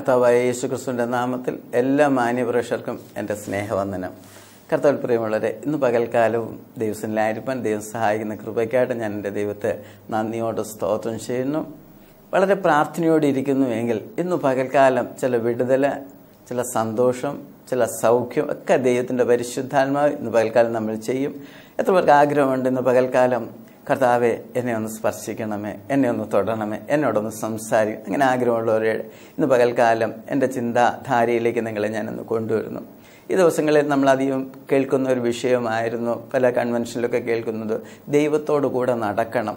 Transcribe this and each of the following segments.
കർത്താവായ യേശു ക്രിസ്തുവിൻ്റെ നാമത്തിൽ എല്ലാ മാന്യപുരുഷർക്കും എൻ്റെ സ്നേഹവന്ദനം കർത്താവിൽ പ്രിയമുള്ളവരെ ഇന്ന് പകൽക്കാലവും ദൈവത്തിലായിരിക്കാൻ ദൈവം സഹായിക്കുന്ന കൃപയ്ക്കായിട്ട് ഞാൻ എൻ്റെ ദൈവത്തെ നന്ദിയോട് സ്തോത്രം ചെയ്യുന്നു വളരെ പ്രാർത്ഥനയോടെ ഇരിക്കുന്നുവെങ്കിൽ ഇന്ന് പകൽക്കാലം ചില വിടുതൽ ചില സന്തോഷം ചില സൗഖ്യം ഒക്കെ ദൈവത്തിൻ്റെ പരിശുദ്ധാത്മാവ് ഇന്ന് പകൽക്കാലം നമ്മൾ ചെയ്യും എത്ര പേർക്ക് ആഗ്രഹമുണ്ട് ഇന്ന് പകൽക്കാലം കർത്താവെ എന്നെ ഒന്ന് സ്പർശിക്കണമേ എന്നെ ഒന്ന് തൊടണമേ എന്നോടൊന്ന് സംസാരിക്കും അങ്ങനെ ആഗ്രഹമുള്ളവരെ ഇന്ന് പകൽക്കാലം എൻ്റെ ചിന്താധാരയിലേക്ക് നിങ്ങളെ ഞാനൊന്ന് കൊണ്ടുവരുന്നു ഈ ദിവസങ്ങളിൽ നമ്മളധികം കേൾക്കുന്ന ഒരു വിഷയമായിരുന്നു പല കൺവെൻഷനിലൊക്കെ കേൾക്കുന്നത് ദൈവത്തോടു കൂടെ നടക്കണം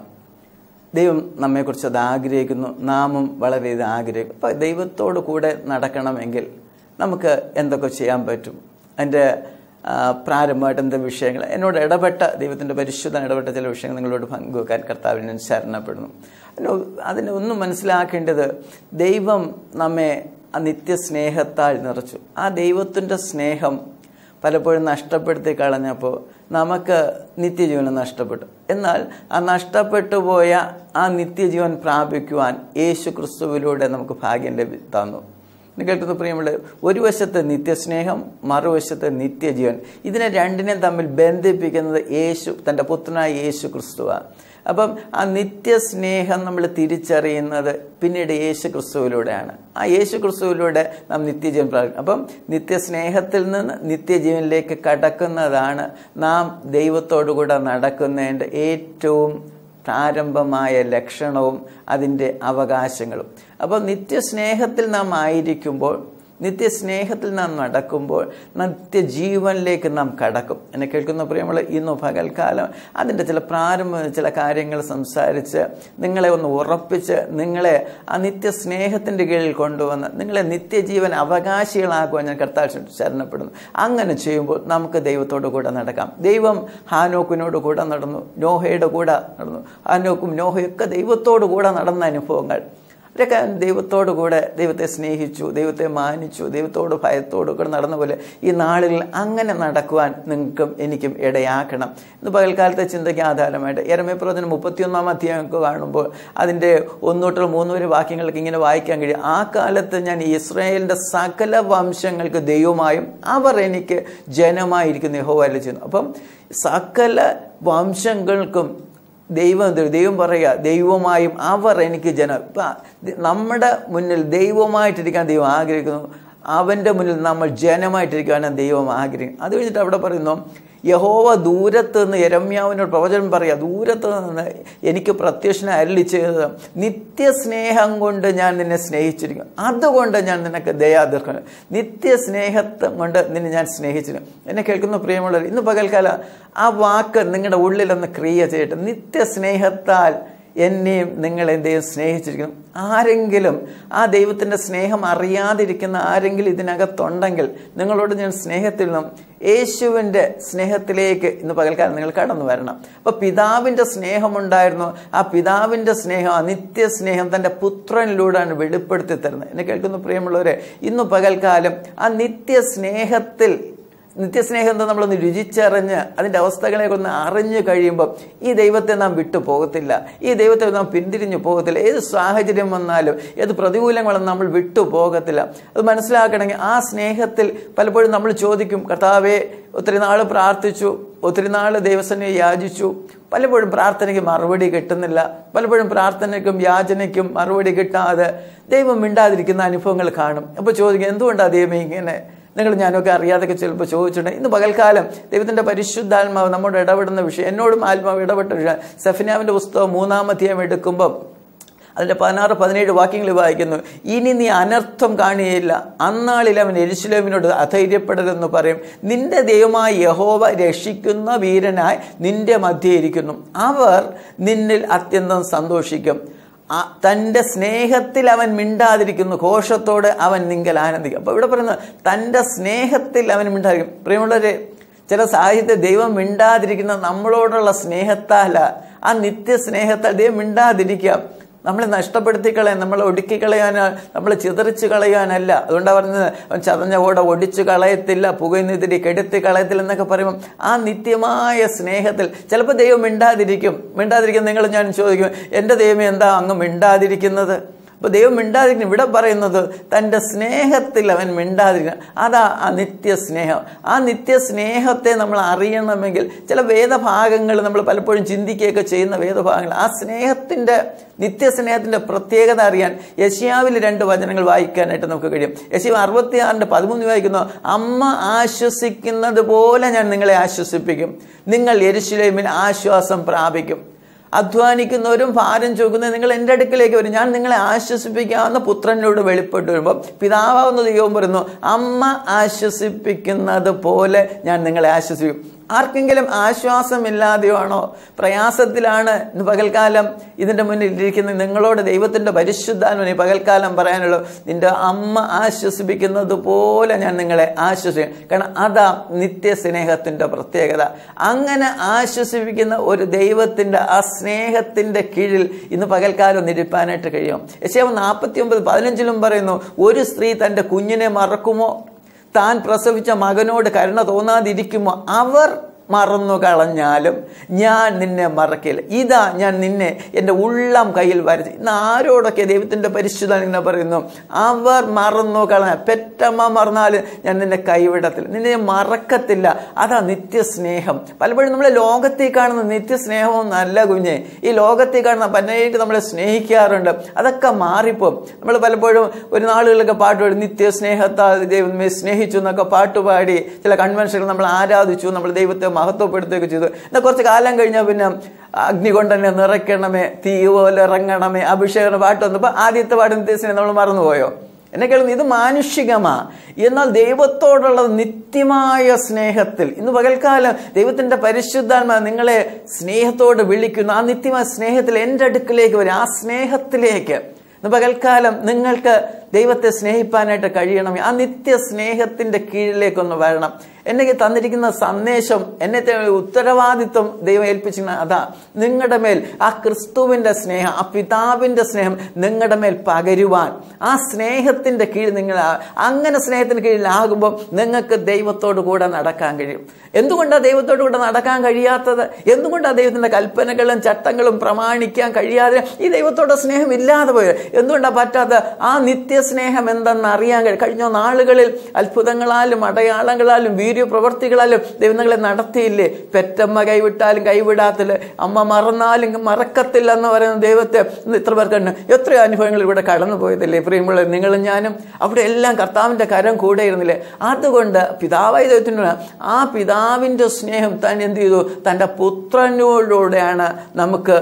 ദൈവം നമ്മെക്കുറിച്ച് അത് ആഗ്രഹിക്കുന്നു നാമും വളരെ ഇത് ആഗ്രഹിക്കും അപ്പം ദൈവത്തോടു കൂടെ നടക്കണമെങ്കിൽ നമുക്ക് എന്തൊക്കെ ചെയ്യാൻ പറ്റും അതിൻ്റെ പ്രാരംഭമായിട്ട് എന്ത് വിഷയങ്ങൾ എന്നോട് ഇടപെട്ട ദൈവത്തിൻ്റെ പരിശുദ്ധ ഇടപെട്ട ചില വിഷയങ്ങൾ നിങ്ങളോട് പങ്കുവെക്കാൻ കർത്താവിന് ഞാൻ ശരണപ്പെടുന്നു അതിന് അതിന് ഒന്നും മനസ്സിലാക്കേണ്ടത് ദൈവം നമ്മെ ആ നിത്യസ്നേഹത്താൽ നിറച്ചു ആ ദൈവത്തിൻ്റെ സ്നേഹം പലപ്പോഴും നഷ്ടപ്പെടുത്തി കളഞ്ഞപ്പോൾ നമുക്ക് നിത്യജീവനം നഷ്ടപ്പെട്ടു എന്നാൽ ആ നഷ്ടപ്പെട്ടു പോയ ആ നിത്യജീവൻ പ്രാപിക്കുവാൻ യേശു ക്രിസ്തുവിലൂടെ നമുക്ക് ഭാഗ്യം ലഭി തന്നു ഇന്ന് കേൾക്കുന്ന പ്രിയമുള്ള ഒരു വശത്ത് നിത്യസ്നേഹം മറുവശത്ത് നിത്യജീവൻ ഇതിനെ രണ്ടിനെയും തമ്മിൽ ബന്ധിപ്പിക്കുന്നത് യേശു തൻ്റെ പുത്രനായ യേശു ക്രിസ്തുവാണ് അപ്പം ആ നിത്യസ്നേഹം നമ്മൾ തിരിച്ചറിയുന്നത് പിന്നീട് യേശു ക്രിസ്തുവിലൂടെയാണ് ആ യേശു ക്രിസ്തുവിലൂടെ നാം നിത്യജീവൻ പ്രാപിക്കും അപ്പം നിത്യസ്നേഹത്തിൽ നിന്ന് നിത്യജീവനിലേക്ക് കടക്കുന്നതാണ് നാം ദൈവത്തോടുകൂടെ നടക്കുന്നതിൻ്റെ ഏറ്റവും പ്രാരംഭമായ ലക്ഷണവും അതിൻ്റെ അവകാശങ്ങളും അപ്പോൾ നിത്യസ്നേഹത്തിൽ നാം ആയിരിക്കുമ്പോൾ നിത്യസ്നേഹത്തിൽ നാം നടക്കുമ്പോൾ നിത്യജീവനിലേക്ക് നാം കടക്കും എന്നെ കേൾക്കുന്ന പ്രിയമുള്ള ഇന്നു പകൽക്കാലം അതിൻ്റെ ചില പ്രാരംഭ ചില കാര്യങ്ങൾ സംസാരിച്ച് നിങ്ങളെ ഒന്ന് ഉറപ്പിച്ച് നിങ്ങളെ ആ നിത്യസ്നേഹത്തിൻ്റെ കീഴിൽ കൊണ്ടുവന്ന് നിങ്ങളെ നിത്യജീവൻ അവകാശികളാക്കുവാൻ ഞാൻ കർത്താവ് ശരണപ്പെടുന്നു അങ്ങനെ ചെയ്യുമ്പോൾ നമുക്ക് ദൈവത്തോടു കൂടെ നടക്കാം ദൈവം ഹാനോക്കിനോട് കൂടെ നടന്നു നോഹയുടെ കൂടെ നടന്നു ഹാനോക്കും നോഹയൊക്കെ ദൈവത്തോടു കൂടെ നടന്ന അനുഭവങ്ങൾ അവരൊക്കെ ദൈവത്തോടു കൂടെ ദൈവത്തെ സ്നേഹിച്ചു ദൈവത്തെ മാനിച്ചു ദൈവത്തോട് ഭയത്തോടു കൂടെ നടന്ന പോലെ ഈ നാളുകളിൽ അങ്ങനെ നടക്കുവാൻ നിങ്ങൾക്കും എനിക്കും ഇടയാക്കണം ഇന്ന് പകൽക്കാലത്തെ ചിന്തയ്ക്ക് ആധാരമായിട്ട് എരമേ പ്രവചനം മുപ്പത്തിയൊന്നാം അധ്യായമൊക്കെ കാണുമ്പോൾ അതിൻ്റെ ഒന്നൂട്ടൽ മൂന്ന് വരെ വാക്യങ്ങൾക്ക് ഇങ്ങനെ വായിക്കാൻ കഴിയും ആ കാലത്ത് ഞാൻ ഇസ്രായേലിൻ്റെ സകല വംശങ്ങൾക്ക് ദൈവമായും അവർ എനിക്ക് ജനമായിരിക്കുന്ന യഹോവല്ല ചെയ്യുന്നു അപ്പം സകല വംശങ്ങൾക്കും ദൈവം ദൈവം പറയുക ദൈവമായും അവർ എനിക്ക് ജനം ഇപ്പം നമ്മുടെ മുന്നിൽ ദൈവമായിട്ടിരിക്കാൻ ദൈവം ആഗ്രഹിക്കുന്നു അവൻ്റെ മുന്നിൽ നമ്മൾ ജനമായിട്ടിരിക്കാനാണ് ദൈവം ആഗ്രഹിക്കും അത് കഴിഞ്ഞിട്ട് അവിടെ പറയുന്നു യഹോവ ദൂരത്ത് നിന്ന് എരമ്യാവിനോട് പ്രവചനം പറയുക ദൂരത്ത് നിന്ന് എനിക്ക് പ്രത്യക്ഷനെ അരളി ചെയ്തത് നിത്യസ്നേഹം കൊണ്ട് ഞാൻ നിന്നെ സ്നേഹിച്ചിരിക്കും അതുകൊണ്ട് ഞാൻ നിനക്ക് ദയാദീർക്കണം നിത്യസ്നേഹത്വം കൊണ്ട് നിന്നെ ഞാൻ സ്നേഹിച്ചിരിക്കും എന്നെ കേൾക്കുന്ന പ്രിയമുള്ളവർ ഇന്ന് പകൽക്കാലം ആ വാക്ക് നിങ്ങളുടെ ഉള്ളിലൊന്ന് ക്രിയ ചെയ്യട്ടെ നിത്യസ്നേഹത്താൽ എന്നെയും നിങ്ങൾ എന്തെയും സ്നേഹിച്ചിരിക്കുന്നു ആരെങ്കിലും ആ ദൈവത്തിൻ്റെ സ്നേഹം അറിയാതിരിക്കുന്ന ആരെങ്കിലും ഇതിനകത്തുണ്ടെങ്കിൽ നിങ്ങളോട് ഞാൻ സ്നേഹത്തിൽ നിന്നും യേശുവിൻ്റെ സ്നേഹത്തിലേക്ക് ഇന്ന് പകൽക്കാലം നിങ്ങൾ കടന്നു വരണം അപ്പോൾ പിതാവിൻ്റെ സ്നേഹമുണ്ടായിരുന്നു ആ പിതാവിൻ്റെ സ്നേഹം ആ നിത്യസ്നേഹം തൻ്റെ പുത്രനിലൂടെയാണ് വെളിപ്പെടുത്തി തരുന്നത് എന്നെ കേൾക്കുന്ന പ്രിയമുള്ളവരെ ഇന്ന് പകൽക്കാലം ആ നിത്യസ്നേഹത്തിൽ നിത്യസ്നേഹം എന്താ നമ്മളൊന്ന് രുചിച്ചറിഞ്ഞ് അതിൻ്റെ അവസ്ഥകളെയൊക്കെ ഒന്ന് അറിഞ്ഞു കഴിയുമ്പോൾ ഈ ദൈവത്തെ നാം വിട്ടു പോകത്തില്ല ഈ ദൈവത്തെ നാം പിന്തിരിഞ്ഞു പോകത്തില്ല ഏത് സാഹചര്യം വന്നാലും ഏത് പ്രതികൂലങ്ങളും നമ്മൾ വിട്ടു പോകത്തില്ല അത് മനസ്സിലാക്കണമെങ്കിൽ ആ സ്നേഹത്തിൽ പലപ്പോഴും നമ്മൾ ചോദിക്കും കർത്താവെ ഒത്തിരി നാൾ പ്രാർത്ഥിച്ചു ഒത്തിരി നാൾ ദൈവസനെ യാചിച്ചു പലപ്പോഴും പ്രാർത്ഥനയ്ക്ക് മറുപടി കിട്ടുന്നില്ല പലപ്പോഴും പ്രാർത്ഥനയ്ക്കും യാചനയ്ക്കും മറുപടി കിട്ടാതെ ദൈവം മിണ്ടാതിരിക്കുന്ന അനുഭവങ്ങൾ കാണും അപ്പോൾ ചോദിക്കും എന്തുകൊണ്ടാണ് ദൈവം ഇങ്ങനെ നിങ്ങൾ ഞാനൊക്കെ അറിയാതൊക്കെ ചിലപ്പോൾ ചോദിച്ചിട്ടുണ്ട് ഇന്ന് പകൽക്കാലം ദൈവത്തിൻ്റെ പരിശുദ്ധാത്മാവ് നമ്മോട് ഇടപെടുന്ന വിഷയം എന്നോടും ആത്മാവ് ഇടപെട്ട വിഷയം സഫിനാവിൻ്റെ പുസ്തകം മൂന്നാമധ്യായം എടുക്കുമ്പം അതിൻ്റെ പതിനാറ് പതിനേഴ് വാക്യങ്ങൾ വായിക്കുന്നു ഇനി നീ അനർത്ഥം കാണുകയില്ല അന്നാളിൽ അവൻ എരിശിലേമിനോട് അധൈര്യപ്പെടരുതെന്ന് പറയും നിന്റെ ദൈവമായ യഹോവ രക്ഷിക്കുന്ന വീരനായി നിന്റെ മധ്യേ ഇരിക്കുന്നു അവർ നിന്നിൽ അത്യന്തം സന്തോഷിക്കും തൻ്റെ സ്നേഹത്തിൽ അവൻ മിണ്ടാതിരിക്കുന്നു ഘോഷത്തോടെ അവൻ നിങ്ങൾ ആനന്ദിക്കും അപ്പോൾ ഇവിടെ പറയുന്നത് തൻ്റെ സ്നേഹത്തിൽ അവൻ മിണ്ടാതിരിക്കും പ്രിയമുള്ളവരെ ചില സാഹിത്യ ദൈവം മിണ്ടാതിരിക്കുന്ന നമ്മളോടുള്ള സ്നേഹത്താല ആ നിത്യസ്നേഹത്താൽ ദൈവം മിണ്ടാതിരിക്കാം നമ്മളെ നഷ്ടപ്പെടുത്തി കളയാൻ നമ്മളെ ഒടുക്കി കളയാനോ നമ്മളെ ചിതറിച്ച് കളയാനല്ല അതുകൊണ്ടാണ് പറഞ്ഞത് അവൻ ചതഞ്ഞ ഓട ഒടിച്ചു കളയത്തില്ല പുകയുന്നതിരി കെടുത്തി കളയത്തില്ല എന്നൊക്കെ പറയുമ്പോൾ ആ നിത്യമായ സ്നേഹത്തിൽ ചിലപ്പോൾ ദൈവം മിണ്ടാതിരിക്കും മിണ്ടാതിരിക്കും നിങ്ങൾ ഞാൻ ചോദിക്കും എൻ്റെ ദൈവം എന്താ അങ്ങ് മിണ്ടാതിരിക്കുന്നത് അപ്പൊ ദൈവം മിണ്ടാതിരിക്കണം ഇവിടെ പറയുന്നത് തൻ്റെ സ്നേഹത്തിൽ അവൻ മിണ്ടാതിരിക്കണം അതാ ആ നിത്യ സ്നേഹം ആ നിത്യ സ്നേഹത്തെ നമ്മൾ അറിയണമെങ്കിൽ ചില വേദഭാഗങ്ങൾ നമ്മൾ പലപ്പോഴും ചിന്തിക്കുകയൊക്കെ ചെയ്യുന്ന വേദഭാഗങ്ങൾ ആ സ്നേഹത്തിൻ്റെ നിത്യസ്നേഹത്തിന്റെ പ്രത്യേകത അറിയാൻ യശിയാവിൽ രണ്ട് വചനങ്ങൾ വായിക്കാനായിട്ട് നമുക്ക് കഴിയും യശിയാവ് അറുപത്തിയാറിന്റെ പതിമൂന്ന് വായിക്കുന്നു അമ്മ ആശ്വസിക്കുന്നത് പോലെ ഞാൻ നിങ്ങളെ ആശ്വസിപ്പിക്കും നിങ്ങൾ യെരുശലേമിൽ ആശ്വാസം പ്രാപിക്കും അധ്വാനിക്കുന്നവരും ഭാരം ചുമക്കുന്നവരും നിങ്ങൾ എൻ്റെ അടുക്കിലേക്ക് വരും ഞാൻ നിങ്ങളെ ആശ്വസിപ്പിക്കാവുന്ന പുത്രനോട് വെളിപ്പെട്ട് വരുമ്പോൾ പിതാവാവുന്ന ദൈവം പറയുന്നു അമ്മ ആശ്വസിപ്പിക്കുന്നത് പോലെ ഞാൻ നിങ്ങളെ ആശ്വസിപ്പിക്കും ആർക്കെങ്കിലും ആശ്വാസമില്ലാതെയാണോ പ്രയാസത്തിലാണ് ഇന്ന് പകൽക്കാലം ഇതിൻ്റെ മുന്നിൽ ഇരിക്കുന്ന നിങ്ങളോട് ദൈവത്തിൻ്റെ പരിശുദ്ധാത്മനി പകൽക്കാലം പറയാനുള്ളൂ നിന്റെ അമ്മ ആശ്വസിപ്പിക്കുന്നത് പോലെ ഞാൻ നിങ്ങളെ ആശ്വസിക്കും കാരണം അതാ നിത്യസ്നേഹത്തിൻ്റെ പ്രത്യേകത അങ്ങനെ ആശ്വസിപ്പിക്കുന്ന ഒരു ദൈവത്തിൻ്റെ ആ സ്നേഹത്തിൻ്റെ കീഴിൽ ഇന്ന് പകൽക്കാലം നിരിപ്പാനായിട്ട് കഴിയും യശേവ നാൽപ്പത്തി ഒമ്പത് പതിനഞ്ചിലും പറയുന്നു ഒരു സ്ത്രീ തൻ്റെ കുഞ്ഞിനെ മറക്കുമോ താൻ പ്രസവിച്ച മകനോട് കരുണ തോന്നാതിരിക്കുമോ അവർ മറന്നു കളഞ്ഞാലും ഞാൻ നിന്നെ മറക്കില്ല ഇതാ ഞാൻ നിന്നെ എൻ്റെ ഉള്ളം കയ്യിൽ വരച്ച് ഇന്ന് ആരോടൊക്കെ ദൈവത്തിൻ്റെ പരിശുദ്ധ ഇങ്ങനെ പറയുന്നു അവർ മറന്നു കളഞ്ഞ പെറ്റമ്മ മറന്നാലും ഞാൻ നിന്നെ കൈവിടത്തില്ല നിന്നെ മറക്കത്തില്ല അതാ നിത്യസ്നേഹം പലപ്പോഴും നമ്മൾ ലോകത്തിൽ കാണുന്ന നിത്യസ്നേഹവും നല്ല കുഞ്ഞെ ഈ ലോകത്തിൽ കാണുന്ന പന്നേക്ക് നമ്മളെ സ്നേഹിക്കാറുണ്ട് അതൊക്കെ മാറിപ്പോവും നമ്മൾ പലപ്പോഴും ഒരു നാളുകളിലൊക്കെ പാട്ട് പാടി നിത്യസ്നേഹത്താൽ ദൈവമേ സ്നേഹിച്ചു എന്നൊക്കെ പാട്ടുപാടി ചില കൺവെൻഷനുകൾ നമ്മൾ ആരാധിച്ചു നമ്മൾ ദൈവത്തെ മഹത്വപ്പെടുത്തുകയൊക്കെ ചെയ്തു എന്നാൽ കുറച്ച് കാലം കഴിഞ്ഞാൽ പിന്നെ അഗ്നി കൊണ്ട് തന്നെ നിറയ്ക്കണമേ തീ പോലെ ഇറങ്ങണമേ അഭിഷേകം പാട്ട് വന്നപ്പോൾ ആദ്യത്തെ പാട്ട് നിത്യസ്നേഹം നമ്മൾ മറന്നുപോയോ എന്നെ കേൾക്കുന്നു ഇത് മാനുഷികമാ എന്നാൽ ദൈവത്തോടുള്ള നിത്യമായ സ്നേഹത്തിൽ ഇന്ന് പകൽക്കാലം ദൈവത്തിന്റെ പരിശുദ്ധാത്മ നിങ്ങളെ സ്നേഹത്തോട് വിളിക്കുന്നു ആ നിത്യമായ സ്നേഹത്തിൽ എൻ്റെ അടുക്കിലേക്ക് വരും ആ സ്നേഹത്തിലേക്ക് ഇന്ന് പകൽക്കാലം നിങ്ങൾക്ക് ദൈവത്തെ സ്നേഹിപ്പാനായിട്ട് കഴിയണം ആ നിത്യ സ്നേഹത്തിന്റെ കീഴിലേക്കൊന്ന് വരണം എന്നെ തന്നിരിക്കുന്ന സന്ദേശം എന്നെ ഉത്തരവാദിത്വം ദൈവം ഏൽപ്പിച്ചിരുന്ന അതാ നിങ്ങളുടെ മേൽ ആ ക്രിസ്തുവിന്റെ സ്നേഹം ആ പിതാവിന്റെ സ്നേഹം നിങ്ങളുടെ മേൽ പകരുവാൻ ആ സ്നേഹത്തിന്റെ കീഴിൽ നിങ്ങൾ അങ്ങനെ സ്നേഹത്തിന് കീഴിലാകുമ്പോൾ നിങ്ങൾക്ക് ദൈവത്തോട് കൂടെ നടക്കാൻ കഴിയും എന്തുകൊണ്ടാണ് ദൈവത്തോട് കൂടെ നടക്കാൻ കഴിയാത്തത് എന്തുകൊണ്ടാണ് ദൈവത്തിന്റെ കൽപ്പനകളും ചട്ടങ്ങളും പ്രമാണിക്കാൻ കഴിയാതെ ഈ ദൈവത്തോടെ സ്നേഹം ഇല്ലാതെ പോയത് എന്തുകൊണ്ടാണ് പറ്റാത്ത ആ നിത്യസ്നേഹം എന്തെന്ന് അറിയാൻ കഴിയും കഴിഞ്ഞ നാളുകളിൽ അത്ഭുതങ്ങളാലും അടയാളങ്ങളാലും വീര്യപ്രവർത്തികളാലും ദൈവം നിങ്ങളെ നടത്തിയില്ലേ പെറ്റമ്മ കൈവിട്ടാലും കൈവിടാത്തില്ല അമ്മ മറന്നാലും മറക്കത്തില്ല എന്ന് പറയുന്ന ദൈവത്തെ ഇന്ന് ഇത്ര പേർക്കുണ്ട് എത്രയോ അനുഭവങ്ങൾ ഇവിടെ കടന്നു പോയതല്ലേ പ്രിയമുള്ള നിങ്ങളും ഞാനും അവിടെ എല്ലാം കർത്താവിൻ്റെ കരം കൂടെ ഇരുന്നില്ലേ അതുകൊണ്ട് പിതാവായ ദൈവത്തിനുള്ള ആ പിതാവിൻ്റെ സ്നേഹം താൻ എന്ത് ചെയ്തു തൻ്റെ പുത്രനോടുകൂടെയാണ് നമുക്ക്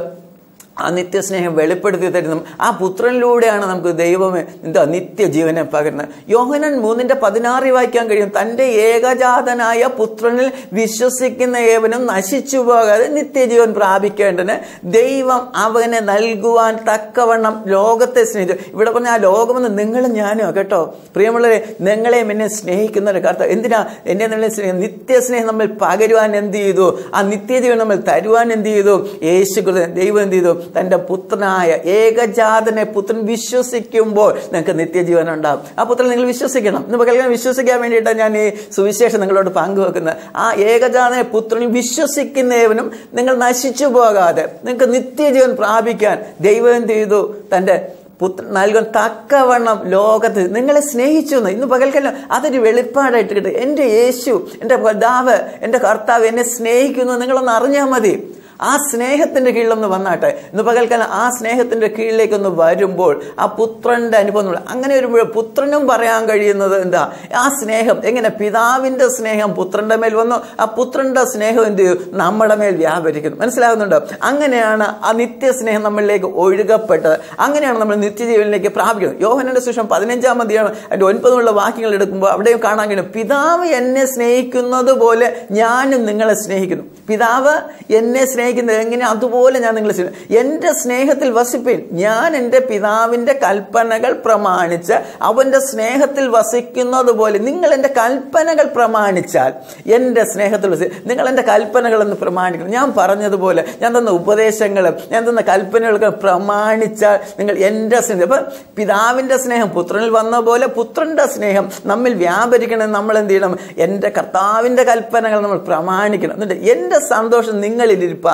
ആ നിത്യസ്നേഹം വെളിപ്പെടുത്തി തരുന്നു ആ പുത്രനിലൂടെയാണ് നമുക്ക് ദൈവമേ എന്താ നിത്യജീവനെ പകരുന്നത് യോഹനൻ മൂന്നിന്റെ പതിനാറ് വായിക്കാൻ കഴിയും തൻ്റെ ഏകജാതനായ പുത്രനിൽ വിശ്വസിക്കുന്ന ഏവനും നശിച്ചു പോകാതെ നിത്യജീവൻ പ്രാപിക്കേണ്ടതിന് ദൈവം അവനെ നൽകുവാൻ തക്കവണ്ണം ലോകത്തെ സ്നേഹിച്ചു ഇവിടെ പറഞ്ഞ ആ ലോകമെന്ന് നിങ്ങളും ഞാനും കേട്ടോ പ്രിയമുള്ളവരെ നിങ്ങളെയും എന്നെ സ്നേഹിക്കുന്ന ഒരു കർത്ത എന്തിനാ എന്നെ നമ്മളെ സ്നേഹം നിത്യസ്നേഹം നമ്മൾ പകരുവാൻ എന്ത് ചെയ്തു ആ നിത്യജീവൻ നമ്മൾ തരുവാൻ എന്ത് ചെയ്തു യേശു ദൈവം എന്ത് ചെയ്തു തൻ്റെ പുത്രനായ ഏകജാതനെ പുത്രൻ വിശ്വസിക്കുമ്പോൾ നിങ്ങൾക്ക് നിത്യജീവൻ ഉണ്ടാകും ആ പുത്രൻ നിങ്ങൾ വിശ്വസിക്കണം ഇന്ന് പകൽക്കാൻ വിശ്വസിക്കാൻ വേണ്ടിയിട്ടാണ് ഞാൻ ഈ സുവിശേഷം നിങ്ങളോട് പങ്കുവെക്കുന്നത് ആ ഏകജാതനെ പുത്രൻ വിശ്വസിക്കുന്നവനും നിങ്ങൾ നശിച്ചു പോകാതെ നിങ്ങൾക്ക് നിത്യജീവൻ പ്രാപിക്കാൻ ദൈവം എന്ത് ചെയ്തു തൻ്റെ പുത്ര നൽകാൻ തക്കവണ്ണം ലോകത്ത് നിങ്ങളെ സ്നേഹിച്ചു എന്ന് ഇന്ന് പകൽക്കല്ല അതൊരു വെളിപ്പാടായിട്ട് കിട്ടും എൻ്റെ യേശു എൻ്റെ പിതാവ് എൻ്റെ കർത്താവ് എന്നെ സ്നേഹിക്കുന്നു നിങ്ങളൊന്ന് അറിഞ്ഞാൽ മതി ആ സ്നേഹത്തിന്റെ കീഴിലൊന്ന് വന്നാട്ടെ ഇന്ന് പകൽക്കാലം ആ സ്നേഹത്തിന്റെ കീഴിലേക്കൊന്ന് വരുമ്പോൾ ആ പുത്രന്റെ അനുഭവം അങ്ങനെ വരുമ്പോൾ പുത്രനും പറയാൻ കഴിയുന്നത് എന്താ ആ സ്നേഹം എങ്ങനെ പിതാവിന്റെ സ്നേഹം പുത്രന്റെ മേൽ വന്നു ആ പുത്രന്റെ സ്നേഹം എന്ത് ചെയ്തു നമ്മുടെ മേൽ വ്യാപരിക്കുന്നു മനസ്സിലാകുന്നുണ്ടോ അങ്ങനെയാണ് ആ നിത്യസ്നേഹം നമ്മളിലേക്ക് ഒഴുകപ്പെട്ടത് അങ്ങനെയാണ് നമ്മൾ നിത്യജീവനിലേക്ക് പ്രാപിക്കുന്നത് യോഹനന്റെ സുഷം പതിനഞ്ചാം മതിയാണ് അതിന്റെ ഒൻപതുള്ള വാക്യങ്ങൾ എടുക്കുമ്പോൾ അവിടെയും കാണാൻ കഴിയും പിതാവ് എന്നെ സ്നേഹിക്കുന്നത് പോലെ ഞാനും നിങ്ങളെ സ്നേഹിക്കുന്നു പിതാവ് എന്നെ സ്നേഹിക്കുന്നത് എങ്ങനെ അതുപോലെ ഞാൻ നിങ്ങളെ സ്നേഹിക്കും എൻ്റെ സ്നേഹത്തിൽ വസിപ്പേൻ ഞാൻ എൻ്റെ പിതാവിൻ്റെ കൽപ്പനകൾ പ്രമാണിച്ച് അവൻ്റെ സ്നേഹത്തിൽ വസിക്കുന്നത് പോലെ നിങ്ങൾ എൻ്റെ കൽപ്പനകൾ പ്രമാണിച്ചാൽ എൻ്റെ സ്നേഹത്തിൽ വസി നിങ്ങൾ എൻ്റെ കൽപ്പനകളെന്ന് പ്രമാണിക്കണം ഞാൻ പറഞ്ഞതുപോലെ ഞാൻ തന്ന ഉപദേശങ്ങളും ഞാൻ തന്ന കൽപ്പനകളൊക്കെ പ്രമാണിച്ചാൽ നിങ്ങൾ എൻ്റെ സ്നേഹം അപ്പം പിതാവിൻ്റെ സ്നേഹം പുത്രനിൽ വന്ന പോലെ പുത്രൻ്റെ സ്നേഹം നമ്മിൽ വ്യാപരിക്കണം നമ്മൾ എന്ത് ചെയ്യണം എൻ്റെ കർത്താവിൻ്റെ കൽപ്പനകൾ നമ്മൾ പ്രമാണിക്കണം എന്നിട്ട് എൻ്റെ സന്തോഷം നിങ്ങളിലിരിപ്പാൻ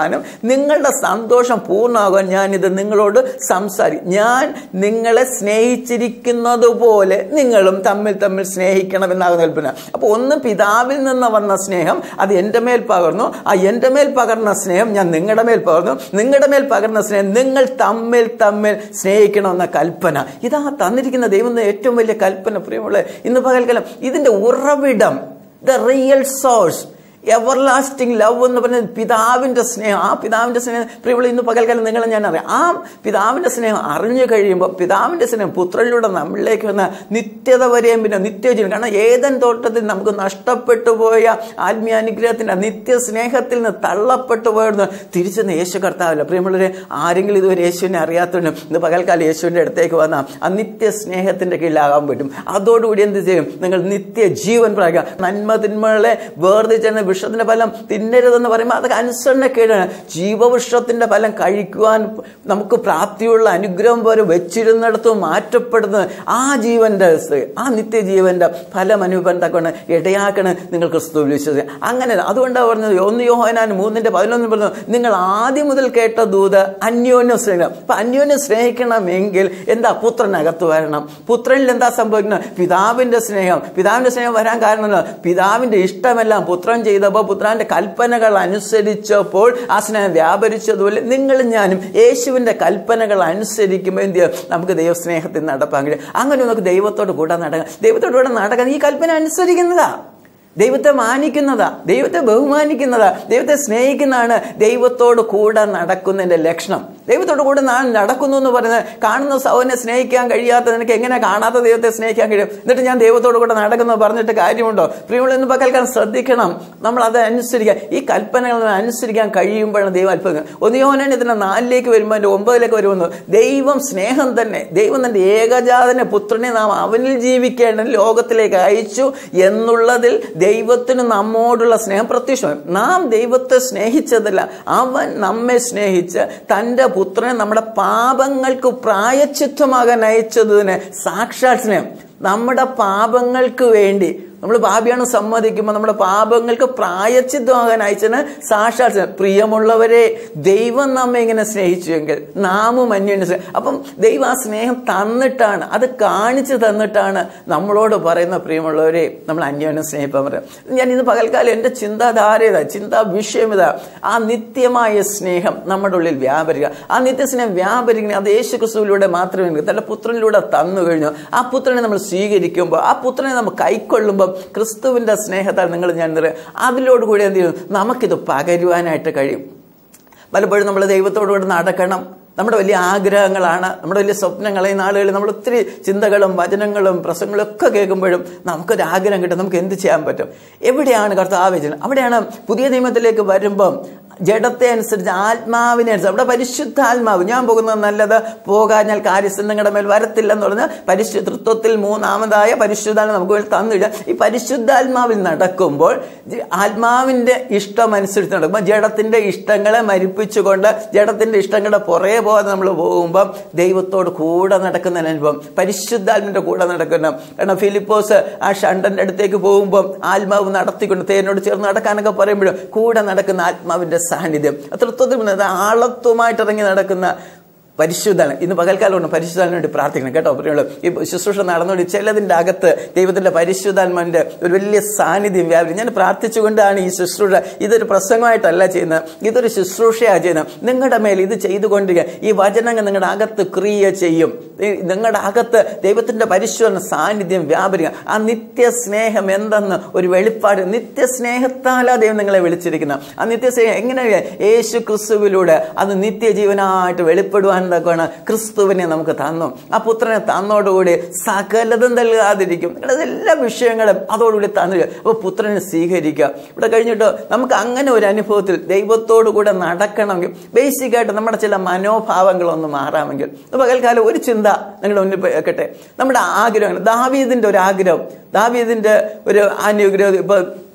സമാധാനം നിങ്ങളുടെ സന്തോഷം പൂർണ്ണമാകാൻ ഞാനിത് നിങ്ങളോട് സംസാരിക്കും ഞാൻ നിങ്ങളെ സ്നേഹിച്ചിരിക്കുന്നത് പോലെ നിങ്ങളും തമ്മിൽ തമ്മിൽ സ്നേഹിക്കണമെന്നാകുന്ന കൽപ്പന അപ്പോൾ ഒന്ന് പിതാവിൽ നിന്ന് വന്ന സ്നേഹം അത് എൻ്റെ മേൽ പകർന്നു ആ എൻ്റെ മേൽ പകർന്ന സ്നേഹം ഞാൻ നിങ്ങളുടെ മേൽ പകർന്നു നിങ്ങളുടെ മേൽ പകർന്ന സ്നേഹം നിങ്ങൾ തമ്മിൽ തമ്മിൽ സ്നേഹിക്കണമെന്ന കൽപ്പന ഇതാ തന്നിരിക്കുന്ന ദൈവം ഏറ്റവും വലിയ കൽപ്പന പ്രിയമുള്ള ഇന്ന് പകൽക്കാലം ഇതിൻ്റെ ഉറവിടം the real source everlasting love എന്ന് പറയുന്നത് പിതാവിൻ്റെ സ്നേഹം ആ പിതാവിൻ്റെ സ്നേഹം പ്രിയമുള്ള ഇന്ന് പകൽക്കാലം നിങ്ങളെ ഞാൻ അറിയാം ആ പിതാവിൻ്റെ സ്നേഹം അറിഞ്ഞു കഴിയുമ്പോൾ പിതാവിൻ്റെ സ്നേഹം പുത്രനിലൂടെ നമ്മളിലേക്ക് വന്ന നിത്യത വരെയും പിന്നെ നിത്യജീവൻ കാരണം ഏതൻ തോട്ടത്തിൽ നമുക്ക് നഷ്ടപ്പെട്ടു പോയ ആത്മീയാനുഗ്രഹത്തിൻ്റെ നിത്യ സ്നേഹത്തിൽ നിന്ന് തള്ളപ്പെട്ടു പോയെന്ന് തിരിച്ചെന്ന് യേശു കർത്താവില്ല പ്രിയമുള്ളവരെ ആരെങ്കിലും ഇതുവരെ യേശുവിനെ അറിയാത്തതുകൊണ്ട് ഇന്ന് പകൽക്കാലം യേശുവിൻ്റെ അടുത്തേക്ക് വന്നാൽ ആ നിത്യ സ്നേഹത്തിൻ്റെ കീഴിലാകാൻ പറ്റും അതോടുകൂടി എന്ത് ചെയ്യും നിങ്ങൾ നിത്യ ജീവൻ പ്രാപിക്കുക നന്മ തിന്മകളെ വേർതിരിച്ചെന്ന വൃക്ഷത്തിന്റെ ഫലം തിന്നരുതെന്ന് പറയുമ്പോൾ അതൊക്കെ അനുസരണക്കേടാണ് ജീവവൃക്ഷത്തിന്റെ ഫലം കഴിക്കുവാൻ നമുക്ക് പ്രാപ്തിയുള്ള അനുഗ്രഹം പോലെ വെച്ചിരുന്നിടത്ത് മാറ്റപ്പെടുന്നത് ആ ജീവന്റെ ആ നിത്യജീവന്റെ ഫലം അനുഭവം തക്കൊണ്ട് ഇടയാക്കണ് നിങ്ങൾ ക്രിസ്തു വിശ്വസിക്കുക അങ്ങനെ അതുകൊണ്ടാണ് പറഞ്ഞത് ഒന്ന് യോഹനാൻ മൂന്നിന്റെ പതിനൊന്ന് പറഞ്ഞു നിങ്ങൾ ആദ്യം മുതൽ കേട്ട ദൂത് അന്യോന്യം സ്നേഹിക്കണം അപ്പൊ അന്യോന്യം സ്നേഹിക്കണമെങ്കിൽ എന്താ പുത്രനകത്ത് വരണം പുത്രനിൽ എന്താ സംഭവിക്കുന്നത് പിതാവിന്റെ സ്നേഹം പിതാവിന്റെ സ്നേഹം വരാൻ കാരണം എന്താ? പിതാവിന്റെ ഇഷ്ടമെല്ലാം പുത്രൻ ചെയ്തപ്പോൾ പുത്രാന്റെ കൽപ്പനകൾ അനുസരിച്ചപ്പോൾ ആ സ്നേഹം വ്യാപരിച്ചതുപോലെ നിങ്ങളും ഞാനും യേശുവിന്റെ കൽപ്പനകൾ അനുസരിക്കുമ്പോൾ എന്ത് ചെയ്യും നമുക്ക് ദൈവസ്നേഹത്തിൽ നടപ്പാൻ കഴിയും അങ്ങനെ നമുക്ക് ദൈവത്തോട് കൂടെ നടക്കാം ദൈവത്തോട് കൂടെ നടക്കാൻ ഈ കൽപ്പന അനുസരിക്കുന്നതാ ദൈവത്തെ മാനിക്കുന്നതാ ദൈവത്തെ ബഹുമാനിക്കുന്നതാ ദൈവത്തെ സ്നേഹിക്കുന്നതാണ് ദൈവത്തോട് കൂടെ നടക്കുന്നതിന്റെ ലക്ഷണം ദൈവത്തോട് കൂടെ ഞാൻ നടക്കുന്നു എന്ന് പറയുന്നത് കാണുന്ന സൗനെ സ്നേഹിക്കാൻ കഴിയാത്ത നിനക്ക് എങ്ങനെ കാണാത്ത ദൈവത്തെ സ്നേഹിക്കാൻ കഴിയും എന്നിട്ട് ഞാൻ ദൈവത്തോട് കൂടെ നടക്കുന്നു പറഞ്ഞിട്ട് കാര്യമുണ്ടോ പ്രിയമുള്ള എന്ന് പകൽക്കാൻ ശ്രദ്ധിക്കണം നമ്മൾ അത് അനുസരിക്കാൻ ഈ കൽപ്പനകൾ അനുസരിക്കാൻ കഴിയുമ്പോഴാണ് ദൈവം അത്ഭുതം ഒന്നിയോനാണ് ഇതിന്റെ നാലിലേക്ക് വരുമ്പോൾ അതിന്റെ ഒമ്പതിലേക്ക് വരുമെന്ന് ദൈവം സ്നേഹം തന്നെ ദൈവം തന്റെ ഏകജാതനെ പുത്രനെ നാം അവനിൽ ജീവിക്കേണ്ട ലോകത്തിലേക്ക് അയച്ചു എന്നുള്ളതിൽ ദൈവത്തിന് നമ്മോടുള്ള സ്നേഹം പ്രത്യക്ഷമായി നാം ദൈവത്തെ സ്നേഹിച്ചതല്ല അവൻ നമ്മെ സ്നേഹിച്ച് തൻ്റെ പുത്രനെ നമ്മുടെ പാപങ്ങൾക്ക് പ്രായച്ചിത്വമാകാൻ അയച്ചതിന് സാക്ഷാൽ സ്നേഹം നമ്മുടെ പാപങ്ങൾക്ക് വേണ്ടി നമ്മൾ പാപിയാണ് സമ്മതിക്കുമ്പോൾ നമ്മുടെ പാപങ്ങൾക്ക് പ്രായച്ചിത്വമാകാൻ അയച്ചതിന് സാക്ഷാൽ സ്നേഹം. പ്രിയമുള്ളവരെ ദൈവം നമ്മെ ഇങ്ങനെ സ്നേഹിച്ചുവെങ്കിൽ നാമും അന്യോന്യം സ്നേഹം അപ്പം ദൈവം ആ സ്നേഹം തന്നിട്ടാണ് അത് കാണിച്ചു തന്നിട്ടാണ് നമ്മളോട് പറയുന്ന പ്രിയമുള്ളവരെ നമ്മൾ അന്യോന്യം സ്നേഹിക്കാൻ പറയാം ഞാൻ ഇന്ന് പകൽക്കാലം എൻ്റെ ചിന്താധാര ഇതാ ചിന്താ വിഷയം ഇതാ ആ നിത്യമായ സ്നേഹം നമ്മുടെ ഉള്ളിൽ വ്യാപരിക്കുക ആ നിത്യസ്നേഹം വ്യാപരിക്കുന്ന അത് യേശു ക്രിസ്തുവിലൂടെ മാത്രമേ എനിക്ക് തന്റെ പുത്രനിലൂടെ തന്നു കഴിഞ്ഞു ആ പുത്രനെ നമ്മൾ സ്വീകരിക്കുമ്പോൾ ആ പുത്രനെ നമ്മൾ കൈക്കൊള്ളുമ്പോൾ ക്രിസ്തുവിന്റെ സ്നേഹത്താൽ നിങ്ങൾ ഞാൻ നിറ- അതിലോടുകൂടി എന്ത് ചെയ്യും നമുക്കിത് പകരുവാനായിട്ട് കഴിയും പലപ്പോഴും നമ്മൾ ദൈവത്തോടുകൂടി നടക്കണം നമ്മുടെ വലിയ ആഗ്രഹങ്ങളാണ് നമ്മുടെ വലിയ സ്വപ്നങ്ങൾ ഈ നാളുകളിൽ നമ്മൾ ഒത്തിരി ചിന്തകളും വചനങ്ങളും പ്രസംഗങ്ങളും ഒക്കെ കേൾക്കുമ്പോഴും നമുക്കൊരു ആഗ്രഹം കിട്ടും നമുക്ക് എന്ത് ചെയ്യാൻ പറ്റും എവിടെയാണ് കർത്താവ് ചെയ്യുന്നത് അവിടെയാണ് പുതിയ നിയമത്തിലേക്ക് വരുമ്പം ജഡത്തെ അനുസരിച്ച് ആത്മാവിനെ അനുസരിച്ച് അവിടെ പരിശുദ്ധാത്മാവ് ഞാൻ പോകുന്നത് നല്ലത് പോകാഞ്ഞാൽ കാര്യസ്ഥൻ നിങ്ങളുടെ മേൽ വരത്തില്ലെന്ന് പറഞ്ഞ് പരിശു തൃത്വത്തിൽ മൂന്നാമതായ പരിശുദ്ധാത്മ നമുക്ക് വേണ്ടി തന്നില്ല ഈ പരിശുദ്ധാത്മാവിൽ നടക്കുമ്പോൾ ജ- ആത്മാവിന്റെ ഇഷ്ടം അനുസരിച്ച് നടക്കുമ്പോൾ ജഡത്തിന്റെ ഇഷ്ടങ്ങളെ മരിപ്പിച്ചുകൊണ്ട് ജഡത്തിന്റെ ഇഷ്ടങ്ങളുടെ പുറകെ പോകാതെ നമ്മൾ പോകുമ്പോൾ ദൈവത്തോട് കൂടെ നടക്കുന്ന അനുഭവം പരിശുദ്ധാത്മിന്റെ കൂടെ നടക്കുന്ന കാരണം ഫിലിപ്പോസ് ആ ഷണ്ടന്റെ അടുത്തേക്ക് പോകുമ്പോൾ ആത്മാവ് നടത്തിക്കൊണ്ട് തേനോട് ചേർന്ന് നടക്കാനൊക്കെ പറയുമ്പോഴും കൂടെ നടക്കുന്ന ആത്മാവിന്റെ സാന്നിധ്യം തൃത്വത്തിൽ മുന്നേ ആളത്വമായിട്ട് ഇറങ്ങി നടക്കുന്ന പരിശുദ്ധാണ് ഇന്ന് പകൽക്കാലമാണ് പരിശുദ്ധാന് വേണ്ടി പ്രാർത്ഥിക്കണം കേട്ടോ പ്രിയമുള്ള ഈ ശുശ്രൂഷ നടന്നുകൊണ്ട് ചിലതിൻ്റെ അകത്ത് ദൈവത്തിന്റെ പരിശുദ്ധാത്മാവിന്റെ ഒരു വലിയ സാന്നിധ്യം വ്യാപനം ഞാൻ പ്രാർത്ഥിച്ചുകൊണ്ടാണ് ഈ ശുശ്രൂഷ ഇതൊരു പ്രസംഗമായിട്ടല്ല ചെയ്യുന്നത് ഇതൊരു ശുശ്രൂഷയാണ് ചെയ്യുന്നത് നിങ്ങളുടെ മേൽ ഇത് ചെയ്തുകൊണ്ടിരിക്കുക ഈ വചനങ്ങൾ നിങ്ങളുടെ അകത്ത് ക്രിയ ചെയ്യും ഈ നിങ്ങളുടെ അകത്ത് ദൈവത്തിന്റെ പരിശുദ്ധ സാന്നിധ്യം വ്യാപരിക്കുക ആ നിത്യ സ്നേഹം എന്തെന്ന് ഒരു വെളിപ്പാട് നിത്യ സ്നേഹത്താലാ ദൈവം നിങ്ങളെ വിളിച്ചിരിക്കുന്നത് ആ നിത്യ സ്നേഹം എങ്ങനെയാണ് യേശു ക്രിസ്തുവിലൂടെ അത് നിത്യജീവനായിട്ട് വെളിപ്പെടുവാൻ തക്കമാണ് ക്രിസ്തുവിനെ നമുക്ക് തന്നു ആ പുത്രനെ തന്നോടുകൂടി സകലതും നൽകാതിരിക്കും നിങ്ങളുടെ എല്ലാ വിഷയങ്ങളും അതോടുകൂടി തന്നു അപ്പോൾ പുത്രനെ സ്വീകരിക്കുക ഇവിടെ കഴിഞ്ഞിട്ട് നമുക്ക് അങ്ങനെ ഒരു അനുഭവത്തിൽ ദൈവത്തോടു കൂടെ നടക്കണമെങ്കിൽ ബേസിക്കായിട്ട് നമ്മുടെ ചില മനോഭാവങ്ങളൊന്ന് മാറാമെങ്കിൽ ഇപ്പൊ പകൽക്കാലം ഒരു ചിന്ത നിങ്ങളുടെ മുന്നിൽ വെക്കട്ടെ നമ്മുടെ ആഗ്രഹങ്ങൾ ദാവീദിന്റെ ഒരു ആഗ്രഹം ദാവീദിന്റെ ഒരു അനുഗ്രഹം ഇപ്പൊ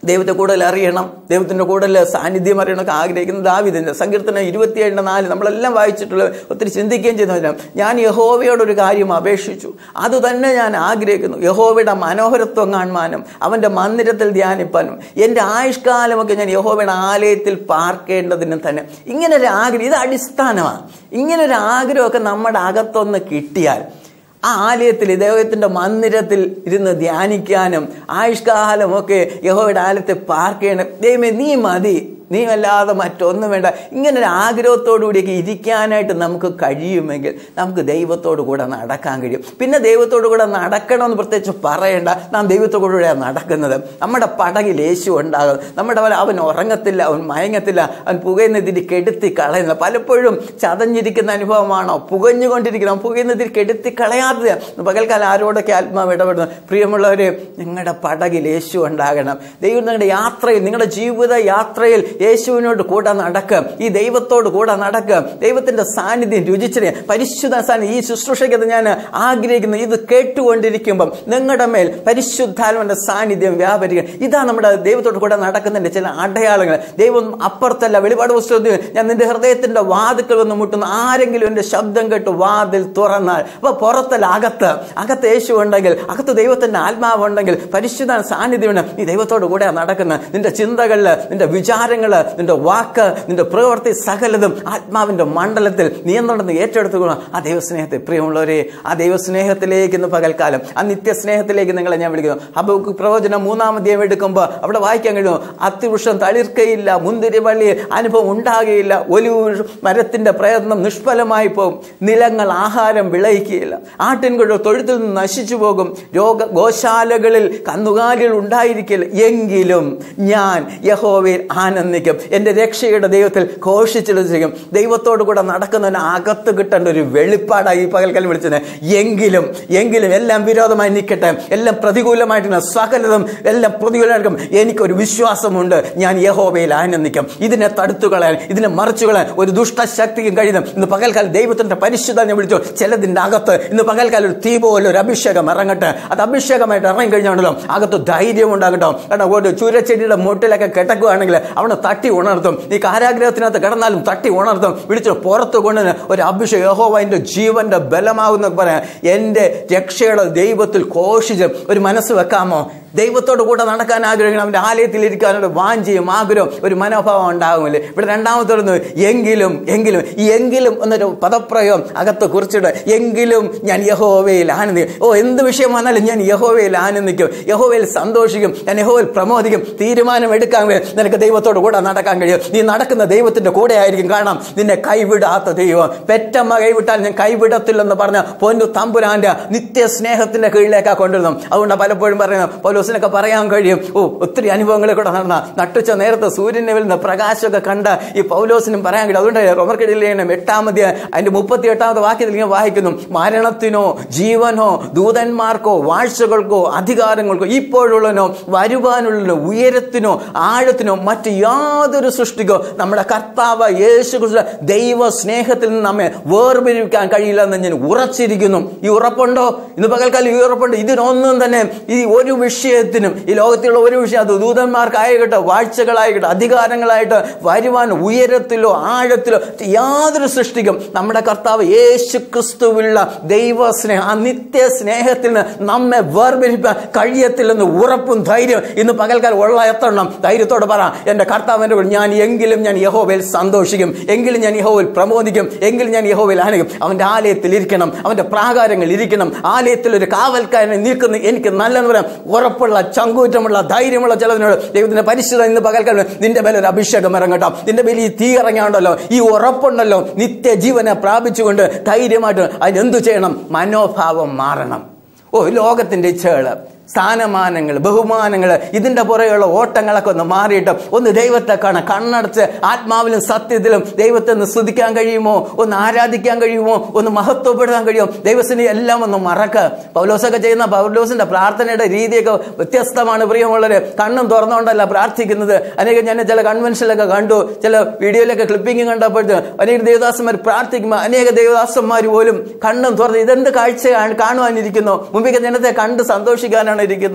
ദൈവത്തെ കൂടുതൽ അറിയണം ദൈവത്തിന്റെ കൂടുതൽ സാന്നിധ്യം അറിയണമൊക്കെ ആഗ്രഹിക്കുന്ന ദാവിദിന്റെ സങ്കീർത്തനം ഇരുപത്തിയേഴിന്റെ നാല് നമ്മളെല്ലാം വായിച്ചിട്ടുള്ള ഒത്തിരി ചിന്തിക്കുകയും ചെയ്യുന്നതിന് ഞാൻ യഹോവയോടൊരു കാര്യം അപേക്ഷിച്ചു അത് തന്നെ ഞാൻ ആഗ്രഹിക്കുന്നു യഹോവയുടെ മനോഹരത്വം കാണുവാനും അവന്റെ മന്ദിരത്തിൽ ധ്യാനിപ്പാനും എൻ്റെ ആയുഷ്കാലമൊക്കെ ഞാൻ യഹോവയുടെ ആലയത്തിൽ പാർക്കേണ്ടതിനും തന്നെ ഇങ്ങനെ ഒരു ആഗ്രഹം ഇത് അടിസ്ഥാനമാണ് ഇങ്ങനെ ഒരു ആഗ്രഹമൊക്കെ നമ്മുടെ അകത്തൊന്ന് കിട്ടിയാൽ ആ ആലയത്തിൽ ദൈവത്തിന്റെ മന്ദിരത്തിൽ ഇരുന്ന് ധ്യാനിക്കാനും ആയുഷ്കാലമൊക്കെ യഹോയുടെ ആലയത്തെ പാർക്ക് ചെയ്യണം ദൈവമേ നീ മതി നീ അല്ലാതെ മറ്റൊന്നും വേണ്ട ഇങ്ങനെ ഒരു ആഗ്രഹത്തോടുകൂടിയൊക്കെ ഇരിക്കാനായിട്ട് നമുക്ക് കഴിയുമെങ്കിൽ നമുക്ക് ദൈവത്തോടു കൂടെ നടക്കാൻ കഴിയും പിന്നെ ദൈവത്തോടു കൂടെ നടക്കണമെന്ന് പ്രത്യേകിച്ച് പറയണ്ട നാം ദൈവത്തോടു കൂടെയാണ് നടക്കുന്നത് നമ്മുടെ പടകിൽ യേശു ഉണ്ടാകും നമ്മുടെ പോലെ അവൻ ഉറങ്ങത്തില്ല അവൻ മയങ്ങത്തില്ല അവൻ പുകയുന്നതിരി കെടുത്തി കളയുന്നില്ല പലപ്പോഴും ചതഞ്ഞിരിക്കുന്ന അനുഭവമാണോ പുകഞ്ഞുകൊണ്ടിരിക്കണം പുകയുന്നതിരി കെടുത്തി കളയാതെ പകൽക്കാലം ആരോടൊക്കെ ആത്മാവ് ഇടപെടുന്നു പ്രിയമുള്ളവരെ നിങ്ങളുടെ പടകിൽ യേശു ഉണ്ടാകണം ദൈവം നിങ്ങളുടെ യാത്രയിൽ നിങ്ങളുടെ ജീവിത യാത്രയിൽ യേശുവിനോട് കൂടെ നടക്കുക ഈ ദൈവത്തോട് കൂടെ നടക്കുക ദൈവത്തിന്റെ സാന്നിധ്യം രുചിച്ചിന് പരിശുദ്ധ സാന്നിധ്യം ഈ ശുശ്രൂഷയ്ക്കത് ഞാൻ ആഗ്രഹിക്കുന്നു ഇത് കേട്ടുകൊണ്ടിരിക്കുമ്പം നിങ്ങളുടെ മേൽ പരിശുദ്ധാത്മന്റെ സാന്നിധ്യം വ്യാപരിക്കുക ഇതാ നമ്മുടെ ദൈവത്തോട് കൂടെ നടക്കുന്നതിന്റെ ചില അടയാളങ്ങൾ ദൈവം അപ്പുറത്തല്ല വെളിപാട് പുസ്തകത്തിൽ ഞാൻ നിന്റെ ഹൃദയത്തിന്റെ വാതിക്കൽ വന്ന് മുട്ടുന്നു ആരെങ്കിലും എന്റെ ശബ്ദം കേട്ട് വാതിൽ തുറന്നാൽ അപ്പൊ പുറത്തല്ല അകത്ത് അകത്ത് യേശു ഉണ്ടെങ്കിൽ അകത്ത് ദൈവത്തിന്റെ ആത്മാവ് ഉണ്ടെങ്കിൽ പരിശുദ്ധ സാന്നിധ്യമുണ്ട് നീ ദൈവത്തോട് കൂടെ നടക്കുന്ന നിന്റെ ചിന്തകളില് നിന്റെ വിചാരങ്ങള് നിന്റെ വാക്ക് നിന്റെ പ്രവൃത്തി സകലതും ആത്മാവിന്റെ മണ്ഡലത്തിൽ നിയന്ത്രണം ഏറ്റെടുത്തുകൊള്ളും ആ ദൈവസ്നേഹത്തെ പ്രിയമുള്ളവരെ ആ ദൈവസ്നേഹത്തിലേക്ക് ഇന്ന് പകൽക്കാലം ആ നിത്യസ്നേഹത്തിലേക്ക് നിങ്ങളെ ഞാൻ വിളിക്കുന്നു അപ്പൊ പ്രവചനം മൂന്നാമധ്യം എടുക്കുമ്പോൾ അവിടെ വായിക്കാൻ കഴിയുമോ അത്തിവൃക്ഷം തളിർക്കയില്ല മുന്തിരി വള്ളി അനുഭവം ഉണ്ടാകുകയില്ല ഒലിവ് മരത്തിന്റെ പ്രയത്നം നിഷ്ഫലമായി പോകും നിലങ്ങൾ ആഹാരം വിളയിക്കുകയില്ല ആട്ടിൻകുഴ തൊഴുത്തിൽ നിന്ന് നശിച്ചു പോകും രോഗ ഗോശാലകളിൽ കന്നുകാലികൾ ഉണ്ടായിരിക്കില്ല എങ്കിലും ഞാൻ യഹോവയിൽ ആനന്ദിക്കും എൻ്റെ രക്ഷയുടെ ദൈവത്തിൽ ഘോഷിച്ചിടും ദൈവത്തോട് കൂടെ നടക്കുന്നതിന് അകത്ത് കിട്ടേണ്ട ഒരു വെളിപ്പാടായി ഈ പകൽക്കാലം വിളിച്ചത് എങ്കിലും എങ്കിലും എല്ലാം വിരോധമായി നിൽക്കട്ടെ എല്ലാം പ്രതികൂലമായിട്ട് സകലതും എല്ലാം പ്രതികൂലമായിട്ടും എനിക്കൊരു വിശ്വാസമുണ്ട് ഞാൻ യഹോവയിൽ ആനന്ദിക്കും ഇതിനെ തടുത്തു കളയാൻ ഇതിനെ മറിച്ചു കളയാൻ ഒരു ദുഷ്ടശക്തിക്കും കഴിയുന്നു ഇന്ന് പകൽക്കാലം ദൈവത്തിന്റെ പരിശുദ്ധ ഞാൻ വിളിച്ചു ചിലതിൻ്റെ അകത്ത് ഇന്ന് പകൽക്കാലം ഒരു തീ പോലെ ഒരു അഭിഷേകം ഇറങ്ങട്ടെ അത് അഭിഷേകമായിട്ട് ഇറങ്ങി കഴിഞ്ഞാണല്ലോ അകത്ത് ധൈര്യം ഉണ്ടാകട്ടോ കാരണം ഒരു ചൂരച്ചെടിയുടെ മുട്ടിലൊക്കെ കിടക്കുകയാണെങ്കിൽ അവനെ തട്ടി ഉണർത്തും ഈ കാരാഗ്രഹത്തിനകത്ത് കിടന്നാലും തട്ടി ഉണർത്തും വിളിച്ചു പുറത്ത് കൊണ്ടുവന്ന് ഒരു അഭിഷേകം യഹോവ എൻ്റെ ജീവന്റെ ബലമാകുന്നൊക്കെ പറയാം എൻ്റെ രക്ഷയുടെ ദൈവത്തിൽ കോഷിച്ച് ഒരു മനസ്സ് വെക്കാമോ ദൈവത്തോട് കൂടെ നടക്കാൻ ആഗ്രഹിക്കണം അവൻ്റെ ആലയത്തിൽ ഇരിക്കാനുള്ള വാഞ്ചിയും ആഗ്രഹം ഒരു മനോഭാവം ഉണ്ടാകുമല്ലേ ഇവിടെ രണ്ടാമത്തെ എങ്കിലും എങ്കിലും ഈ എങ്കിലും എന്നൊരു പദപ്രയോഗം അകത്ത് കുറിച്ചിട്ട് എങ്കിലും ഞാൻ യഹോവയിൽ ആനന്ദിക്കും ഓ എന്ത് വിഷയം വന്നാലും ഞാൻ യഹോവയിൽ ആനന്ദിക്കും യഹോവയിൽ സന്തോഷിക്കും ഞാൻ യഹോവയിൽ പ്രമോദിക്കും തീരുമാനം എടുക്കാൻ വേ- നിനക്ക് ദൈവത്തോട് കൂടെ നടക്കാൻ കഴിയും നീ നടക്കുന്ന ദൈവത്തിന്റെ കൂടെ ആയിരിക്കും കാരണം നിന്നെ കൈവിടാത്ത ദൈവം പെറ്റമ്മ കൈവിട്ടാൽ ഞാൻ കൈവിടത്തില്ലെന്ന് പറഞ്ഞ പൊന്നു തമ്പുരാന്റെ നിത്യ സ്നേഹത്തിന്റെ കീഴിലേക്കാ കൊണ്ടുവരണം അതുകൊണ്ട് പലപ്പോഴും പറയുന്നത് പൗലോസിനൊക്കെ പറയാൻ കഴിയും ഓ ഒത്തിരി അനുഭവങ്ങളെ കൂടെ നടന്ന നട്ടുച്ച നേരത്തെ സൂര്യനെ വരുന്ന പ്രകാശമൊക്കെ കണ്ട ഈ പൗലോസിനും പറയാൻ കഴിയും അതുകൊണ്ട് റോമർക്കിടയിലെ എട്ടാമത് അതിന്റെ മുപ്പത്തി എട്ടാമത് വാക്യത്തിൽ ഇങ്ങനെ വായിക്കുന്നു മരണത്തിനോ ജീവനോ ദൂതന്മാർക്കോ വാഴ്ചകൾക്കോ അധികാരങ്ങൾക്കോ ഇപ്പോഴുള്ളനോ വരുവാനുള്ളനോ ഉയരത്തിനോ ആഴത്തിനോ മറ്റ് യാതൊരു സൃഷ്ടിക്കോ നമ്മുടെ കർത്താവ് യേശു ക്രിസ്തു ദൈവ സ്നേഹത്തിൽ നിന്ന് നമ്മെ വേർപിരിക്കാൻ കഴിയില്ലെന്ന് ഞാൻ ഉറച്ചിരിക്കുന്നു ഈ ഉറപ്പുണ്ടോ ഇന്ന് പകൽക്കാലം ഈ ഉറപ്പുണ്ട് ഇതിനൊന്നും തന്നെ ഈ ഒരു വിഷയത്തിനും ഈ ലോകത്തിലുള്ള ഒരു വിഷയം അത് ദൂതന്മാർക്കായിക്കട്ടെ വാഴ്ചകളായിക്കട്ടെ അധികാരങ്ങളായിട്ട് വരുവാൻ ഉയരത്തിലോ ആഴത്തിലോ യാതൊരു സൃഷ്ടിക്കും നമ്മുടെ കർത്താവ് യേശു ക്രിസ്തുവിലുള്ള ദൈവ സ്നേഹം ആ നിത്യ സ്നേഹത്തിൽ നിന്ന് നമ്മെ വേർപിരിപ്പാൻ കഴിയത്തില്ലെന്ന് ഉറപ്പും ധൈര്യം ഇന്ന് പകൽക്കാലം ഉള്ള എത്തണം ധൈര്യത്തോടെ പറ എൻ്റെ കർത്താവിൻ്റെ കൂടെ ഞാൻ എങ്കിലും ഞാൻ യഹോവയിൽ സന്തോഷിക്കും എങ്കിലും ഞാൻ യഹോവയിൽ പ്രമോദിക്കും എങ്കിലും ഞാൻ യഹോവയിൽ ആനയിക്കും അവൻ്റെ ആലയത്തിൽ ഇരിക്കണം അവൻ്റെ പ്രാകാരങ്ങൾ ഇരിക്കണം ആലയത്തിൽ ഒരു കാവൽക്കാരനെ നിൽക്കുന്ന എനിക്ക് നല്ലെന്ന് പറയാം ഉറപ്പുള്ള ചങ്കൂറ്റമുള്ള ധൈര്യമുള്ള ചിലതിനോട് ദൈവത്തിന്റെ പരിശുദ്ധ ഇന്ന് പകൽക്കാലം നിന്റെ മേലെ ഒരു അഭിഷേകം ഇറങ്ങട്ടോ നിന്റെ മേലെ ഈ തീ ഇറങ്ങിയാണ്ടല്ലോ ഈ ഉറപ്പുണ്ടല്ലോ നിത്യജീവനെ പ്രാപിച്ചുകൊണ്ട് ധൈര്യമായിട്ട് അതിനെന്തു ചെയ്യണം മനോഭാവം മാറണം ഓ ലോകത്തിന്റെ ഇച്ഛകള് സ്ഥാനമാനങ്ങൾ ബഹുമാനങ്ങൾ ഇതിന്റെ പുറകെയുള്ള ഓട്ടങ്ങളൊക്കെ ഒന്ന് മാറിയിട്ട് ഒന്ന് ദൈവത്തെ കാണാം കണ്ണടച്ച് ആത്മാവിലും സത്യത്തിലും ദൈവത്തെ ഒന്ന് സ്തുതിക്കാൻ കഴിയുമോ ഒന്ന് ആരാധിക്കാൻ കഴിയുമോ ഒന്ന് മഹത്വപ്പെടുത്താൻ കഴിയുമോ ദൈവത്തിന് എല്ലാം ഒന്ന് മറക്കുക പൗലോസൊക്കെ ചെയ്യുന്ന പൗലോസിന്റെ പ്രാർത്ഥനയുടെ രീതിയൊക്കെ വ്യത്യസ്തമാണ് പ്രിയമുള്ളവരെ കണ്ണും തുറന്നുകൊണ്ടല്ല പ്രാർത്ഥിക്കുന്നത് അനേകം ഞാൻ ചില കൺവെൻഷനിലൊക്കെ കണ്ടു ചില വീഡിയോയിലൊക്കെ ക്ലിപ്പിംഗ് കണ്ടപ്പോഴത്തെ അനേക ദേവദാസന്മാർ പ്രാർത്ഥിക്കുമ്പോൾ അനേക ദേവദാസന്മാർ പോലും കണ്ണും തുറന്ന് ഇതെന്ത് കാഴ്ച കാണുവാനിരിക്കുന്നു മുമ്പിൽ ജനത്തെ കണ്ട് സന്തോഷിക്കാനാണ് ഇരിക്കുന്നത്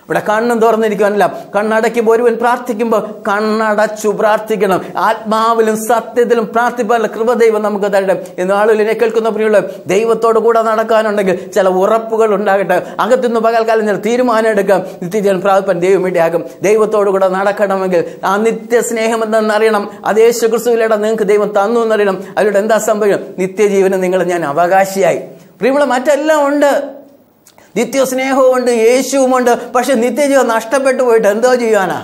ഇവിടെ കണ്ണും തുറന്നിരിക്കുവാനല്ല കണ്ണടയ്ക്കുമ്പോൾ ഒരുവൻ പ്രാർത്ഥിക്കുമ്പോൾ കണ്ണടച്ചു പ്രാർത്ഥിക്കണം ആത്മാവിലും സത്യത്തിലും പ്രാർത്ഥിപ്പാനുള്ള കൃപദൈവം നമുക്ക് തരട്ടെ ഇന്ന് ആളുകളിനെ കേൾക്കുന്ന പ്രിയുള്ള ദൈവത്തോട് കൂടെ നടക്കാനുണ്ടെങ്കിൽ ചില ഉറപ്പുകൾ ഉണ്ടാകട്ടെ അകത്തുനിന്ന് പകൽക്കാലം ചില തീരുമാനം എടുക്കാം നിത്യജീവൻ പ്രാപിപ്പാൻ ദൈവം ഇടയാകും ദൈവത്തോട് കൂടെ നടക്കണമെങ്കിൽ ആ നിത്യ സ്നേഹം എന്തെന്നറിയണം അത് യേശു ക്രിസ്തുവിലൂടെ നിങ്ങൾക്ക് ദൈവം തന്നു എന്നറിയണം അതിലൂടെ എന്താ സംഭവിക്കും നിത്യജീവനം നിങ്ങൾ ഞാൻ അവകാശിയായി പ്രിയമുള്ള മറ്റെല്ലാം ഉണ്ട് നിത്യസ്നേഹവുമുണ്ട് യേശുവുമുണ്ട് പക്ഷെ നിത്യജീവൻ നഷ്ടപ്പെട്ടു പോയിട്ട് എന്തോ ചെയ്യാനാ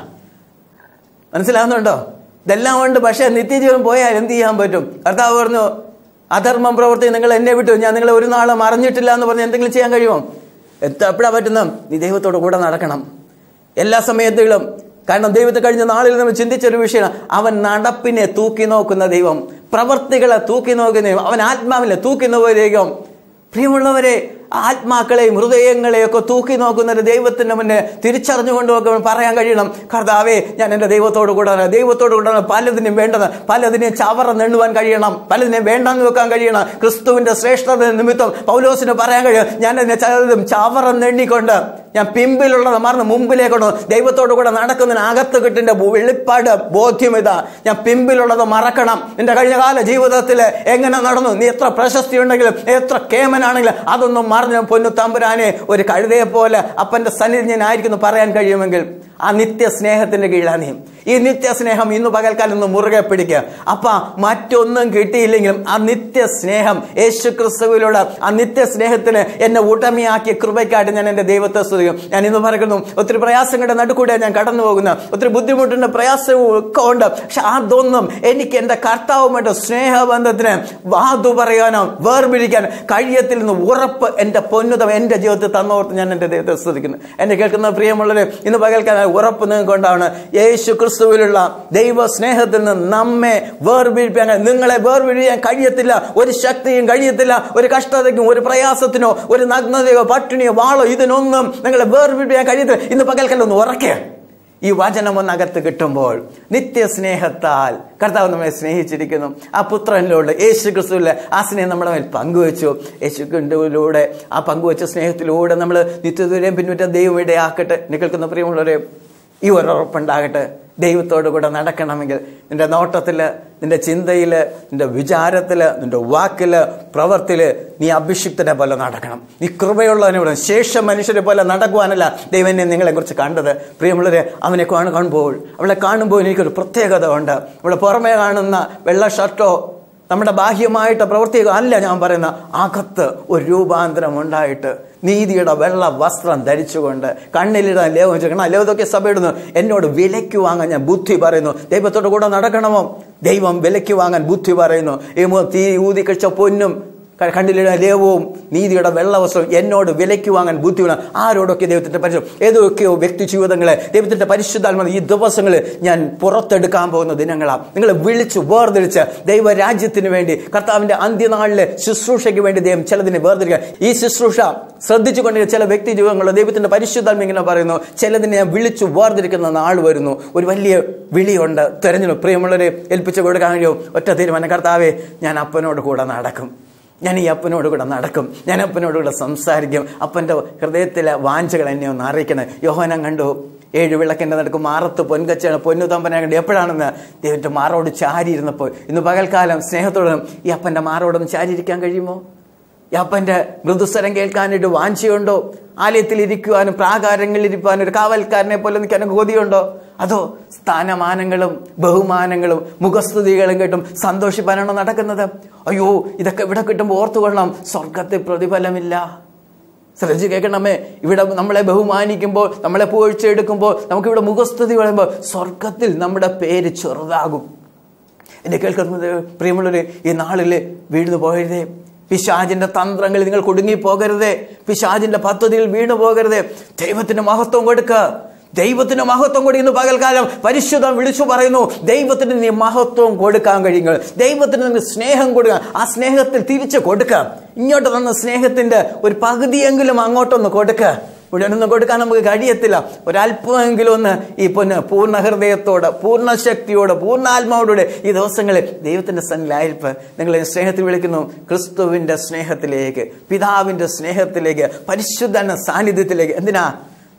മനസ്സിലാവുന്നുണ്ടോ ഇതെല്ലാം ഉണ്ട് പക്ഷെ നിത്യജീവൻ പോയാൽ എന്ത് ചെയ്യാൻ പറ്റും കർത്താവ് പറഞ്ഞു അധർമ്മം പ്രവർത്തി നിങ്ങൾ എന്നെ വിട്ടു ഞാൻ നിങ്ങളെ ഒരു നാളും അറിഞ്ഞിട്ടില്ല എന്ന് പറഞ്ഞ് എന്തെങ്കിലും ചെയ്യാൻ കഴിയുമോ എപ്പോഴാ പറ്റുന്ന നീ ദൈവത്തോട് കൂടെ നടക്കണം എല്ലാ സമയത്തുകളും കാരണം ദൈവത്തെ കഴിഞ്ഞ നാളിൽ നമ്മൾ ചിന്തിച്ചൊരു വിഷയമാണ് അവൻ നടപ്പിനെ തൂക്കി നോക്കുന്ന ദൈവം പ്രവർത്തികളെ തൂക്കി നോക്കുന്ന ദൈവം അവൻ ആത്മാവിനെ തൂക്കി നോക്കുന്ന ദൈവം പ്രിയമുള്ളവരെ ആത്മാക്കളെയും ഹൃദയങ്ങളെയും ഒക്കെ തൂക്കി നോക്കുന്ന ഒരു ദൈവത്തിന്റെ മുന്നേ തിരിച്ചറിഞ്ഞുകൊണ്ട് ഒക്കെ പറയാൻ കഴിയണം കർത്താവേ ഞാൻ എൻ്റെ ദൈവത്തോട് കൂടെ ദൈവത്തോട് കൂടെ പലതിനും വേണ്ടത് പലതിനെയും ചവറ നെണ്ണുവാൻ കഴിയണം പലതിനെയും വേണ്ടെന്ന് വെക്കാൻ കഴിയണം ക്രിസ്തുവിന്റെ ശ്രേഷ്ഠത നിമിത്തം പൗലോസിന് പറയാൻ കഴിയും ഞാൻ എന്നെ ചിലതും ചവറ നെണ്ണിക്കൊണ്ട് ഞാൻ പിമ്പിലുള്ളത് മറന്ന് മുമ്പിലേക്കൊണ്ട് ദൈവത്തോട് കൂടെ നടക്കുന്നതിന് അകത്ത് കിട്ടിന്റെ വെളിപ്പാട് ബോധ്യം ഇതാ ഞാൻ പിമ്പിലുള്ളത് മറക്കണം നിന്റെ കഴിഞ്ഞകാല ജീവിതത്തിൽ എങ്ങനെ നടന്നു നീ എത്ര പ്രശസ്തി ഉണ്ടെങ്കിലും എത്ര കേമനാണെങ്കിലും അതൊന്നും മറന്നു പൊന്നു തമ്പുരാനെ ഒരു കഴുതയെ പോലെ അപ്പന്റെ സന്നിധി ഞാൻ ആയിരിക്കുന്നു പറയാൻ കഴിയുമെങ്കിൽ ആ നിത്യ സ്നേഹത്തിന്റെ കീഴാണ് നീ ഈ നിത്യസ്നേഹം ഇന്ന് പകൽക്കാലം ഒന്ന് മുറുകെ പിടിക്കുക അപ്പ മറ്റൊന്നും കിട്ടിയില്ലെങ്കിലും ആ നിത്യ സ്നേഹം യേശു ക്രിസ്തുവിലൂടെ ആ നിത്യ സ്നേഹത്തിന് എന്നെ ഉടമയാക്കിയ കൃപയ്ക്കായിട്ട് ഞാൻ എൻ്റെ ദൈവത്തെ സ്തുതിക്കും ഞാൻ ഇന്ന് പറയുന്നു ഒത്തിരി പ്രയാസങ്ങളുടെ നടുക്കൂടെ ഞാൻ കടന്നു പോകുന്ന ഒത്തിരി ബുദ്ധിമുട്ടുണ്ട് പ്രയാസവും ഒക്കെ ഉണ്ട് പക്ഷെ അതൊന്നും എനിക്ക് എൻ്റെ കർത്താവുമായിട്ട് സ്നേഹബന്ധത്തിന് വാതു പറയാനോ വേർപിടിക്കാൻ കഴിയത്തിൽ നിന്ന് ഉറപ്പ് എൻ്റെ പൊന്നുതം എൻ്റെ ജീവിതത്തിൽ തന്നോർത്ത് ഞാൻ എൻ്റെ ദൈവത്തെ സ്തുതിക്കുന്നു എന്നെ കേൾക്കുന്ന പ്രിയമുള്ളവരെ ഇന്ന് പകൽക്കാലം ഉറപ്പ് നിങ്ങൾക്കൊണ്ടാണ് യേശു ക്രിസ്തുവിലുള്ള ദൈവ സ്നേഹത്തിൽ നിന്ന് നമ്മെ വേർപിരിപ്പിക്കാൻ നിങ്ങളെ വേർപിരിയാൻ കഴിയത്തില്ല ഒരു ശക്തിയും കഴിയത്തില്ല ഒരു കഷ്ടതയ്ക്കും ഒരു പ്രയാസത്തിനോ ഒരു നഗ്നതയോ പട്ടിണിയോ വാളോ ഇതിനൊന്നും നിങ്ങളെ വേർപിരിപ്പിക്കാൻ കഴിയത്തില്ല ഇന്ന് പകൽക്കാലം ഒന്ന് ഉറക്കേ ഈ വചനം ഒന്ന് അകത്ത് കിട്ടുമ്പോൾ നിത്യസ്നേഹത്താൽ കർത്താവ് നമ്മെ സ്നേഹിച്ചിരിക്കുന്നു ആ പുത്രനിലൂടെ യേശു ക്രിസ്തുവിലെ ആ സ്നേഹം നമ്മുടെ മേൽ പങ്കുവെച്ചു യേശു ക്രിസ്തുവിലൂടെ ആ പങ്കുവെച്ച സ്നേഹത്തിലൂടെ നമ്മൾ നിത്യദൂരം പിൻവറ്റ ദൈവം ഇടയാക്കട്ടെ നിൽക്കുന്ന പ്രിയമുള്ളവരെ ഈ ഒരു ഉറപ്പുണ്ടാകട്ടെ ദൈവത്തോടു കൂടെ നടക്കണമെങ്കിൽ നിന്റെ നോട്ടത്തിൽ നിന്റെ ചിന്തയിൽ നിന്റെ വിചാരത്തിൽ നിന്റെ വാക്കിൽ പ്രവർത്തിയിൽ നീ അഭിഷിക്തനെ പോലെ നടക്കണം നീ കൃപയുള്ളവനെ പോലെ ശേഷം മനുഷ്യരെ പോലെ നടക്കുവാനല്ല ദൈവനെ നിങ്ങളെക്കുറിച്ച് കണ്ടത് പ്രിയമുള്ളവരെ അവനെ കാണുമ്പോൾ അവളെ കാണുമ്പോൾ എനിക്കൊരു പ്രത്യേകത ഉണ്ട് അവളെ പുറമേ കാണുന്ന വെള്ള ഷർട്ടോ നമ്മുടെ ബാഹ്യമായിട്ട് പ്രവർത്തിക്കുക അല്ല ഞാൻ പറയുന്ന അകത്ത് ഒരു രൂപാന്തരം ഉണ്ടായിട്ട് നീതിയുടെ വെള്ള വസ്ത്രം ധരിച്ചുകൊണ്ട് കണ്ണിലിടാൻ ലേവം വെച്ചിരിക്കണം ലേവതൊക്കെ സഭയിടുന്നു എന്നോട് വിലയ്ക്ക് വാങ്ങാൻ ഞാൻ ബുദ്ധി പറയുന്നു ദൈവത്തോട് കൂടെ നടക്കണമോ ദൈവം വിലയ്ക്ക് വാങ്ങാൻ ബുദ്ധി പറയുന്നു ഈ തീ ഊതി കഴിച്ച പൊന്നും കണ്ണിലിടാൻ ലേവവും നീതിയുടെ വെള്ളവസ്ത്രം എന്നോട് വിലയ്ക്ക് വാങ്ങാൻ ബുദ്ധി വേണം ആരോടൊക്കെ ദൈവത്തിന്റെ പരിശുദ്ധം ഏതൊക്കെയോ വ്യക്തി ജീവിതങ്ങളെ ദൈവത്തിന്റെ പരിശുദ്ധാത്മ ഈ ദിവസങ്ങളിൽ ഞാൻ പുറത്തെടുക്കാൻ പോകുന്ന ദിനങ്ങളാണ് നിങ്ങളെ വിളിച്ചു വേർതിരിച്ച് ദൈവരാജ്യത്തിന് വേണ്ടി കർത്താവിന്റെ അന്ത്യനാളിലെ ശുശ്രൂഷയ്ക്ക് വേണ്ടി ദൈവം ചിലതിനെ വേർതിരിക്കുക ഈ ശുശ്രൂഷ ശ്രദ്ധിച്ചുകൊണ്ടിരിക്കുന്ന ചില വ്യക്തി ജീവിതങ്ങൾ ദൈവത്തിന്റെ പരിശുദ്ധാത്മ ഇങ്ങനെ പറയുന്നു ചിലതിനെ ഞാൻ വിളിച്ചു വേർതിരിക്കുന്ന നാൾ വരുന്നു ഒരു വലിയ വിളിയുണ്ട് തെരഞ്ഞെടുപ്പ് പ്രിയമുള്ളവരെ ഏൽപ്പിച്ചു കൊടുക്കാൻ കഴിയും ഒറ്റ തീരുമാനം കർത്താവെ ഞാൻ അപ്പനോട് കൂടെ നടക്കും ഞാൻ ഈ അപ്പനോട് കൂടെ നടക്കും ഞാൻ അപ്പനോട് കൂടെ സംസാരിക്കും അപ്പൻ്റെ ഹൃദയത്തിലെ വാഞ്ചകൾ എന്നെ ഒന്ന് അറിയിക്കണം യോഹനം കണ്ടു ഏഴ് വിളക്കിൻ്റെ നടക്കും മാറത്ത് പൊൻകച്ചാണ് പൊന്നു തമ്പനെ കണ്ടു എപ്പോഴാണെന്ന് ദൈവൻ്റെ മാറോട് ചാരി ഇരുന്നപ്പോൾ ഇന്ന് പകൽക്കാലം സ്നേഹത്തോടും ഈ അപ്പൻ്റെ മാറോടൊന്നും ചാരി ഇരിക്കാൻ കഴിയുമോ ഈ അപ്പൻ്റെ മൃദുസ്വരം കേൾക്കാനായിട്ട് വാഞ്ചയുണ്ടോ ആലയത്തിൽ ഇരിക്കുവാനും പ്രാകാരങ്ങളിൽ ഇരിക്കുവാനും ഒരു കാവൽക്കാരനെ പോലെ നിൽക്കാനും കൊതിയുണ്ടോ അതോ സ്ഥാനമാനങ്ങളും ബഹുമാനങ്ങളും മുഖസ്തുതികളും കേട്ടും സന്തോഷിപ്പാനാണോ നടക്കുന്നത് അയ്യോ ഇതൊക്കെ ഇവിടെ കിട്ടുമ്പോൾ ഓർത്തുകൊള്ളാം സ്വർഗത്തിൽ പ്രതിഫലമില്ല ശ്രദ്ധിച്ച് കേൾക്കണമേ ഇവിടെ നമ്മളെ ബഹുമാനിക്കുമ്പോൾ നമ്മളെ പുകഴ്ചയെടുക്കുമ്പോൾ നമുക്കിവിടെ മുഖസ്തുതി പറയുമ്പോൾ സ്വർഗത്തിൽ നമ്മുടെ പേര് ചെറുതാകും എന്നെ കേൾക്കുന്നത് പ്രിയമുള്ളവര് ഈ നാളിൽ വീഴ്ന്നു പോകരുതേ പിശാജിന്റെ തന്ത്രങ്ങളിൽ നിങ്ങൾ കുടുങ്ങി പോകരുതേ പിശാജിന്റെ പദ്ധതിയിൽ വീണു പോകരുതേ ദൈവത്തിന് മഹത്വം കൊടുക്കുക ദൈവത്തിന് മഹത്വം കൊടുക്കുന്നു പകൽക്കാലം പരിശുദ്ധം വിളിച്ചു പറയുന്നു ദൈവത്തിന് നീ മഹത്വം കൊടുക്കാൻ കഴിയുങ്ങൾ ദൈവത്തിന് നിങ്ങൾ സ്നേഹം കൊടുക്കുക ആ സ്നേഹത്തിൽ തിരിച്ചു കൊടുക്കുക ഇങ്ങോട്ട് തന്ന സ്നേഹത്തിന്റെ ഒരു പകുതിയെങ്കിലും അങ്ങോട്ടൊന്ന് കൊടുക്കുക മുഴുവനൊന്നും കൊടുക്കാൻ നമുക്ക് കഴിയത്തില്ല ഒരല്പമെങ്കിലും ഒന്ന് ഈ പൊന്ന് പൂർണ്ണ ഹൃദയത്തോടെ പൂർണ്ണ ശക്തിയോടെ പൂർണ്ണ ആത്മാവോടെ ഈ ദിവസങ്ങളിൽ ദൈവത്തിന്റെ സന്നിലായിരിപ്പ് നിങ്ങളെ സ്നേഹത്തിൽ വിളിക്കുന്നു ക്രിസ്തുവിന്റെ സ്നേഹത്തിലേക്ക് പിതാവിന്റെ സ്നേഹത്തിലേക്ക് പരിശുദ്ധ സാന്നിധ്യത്തിലേക്ക് എന്തിനാ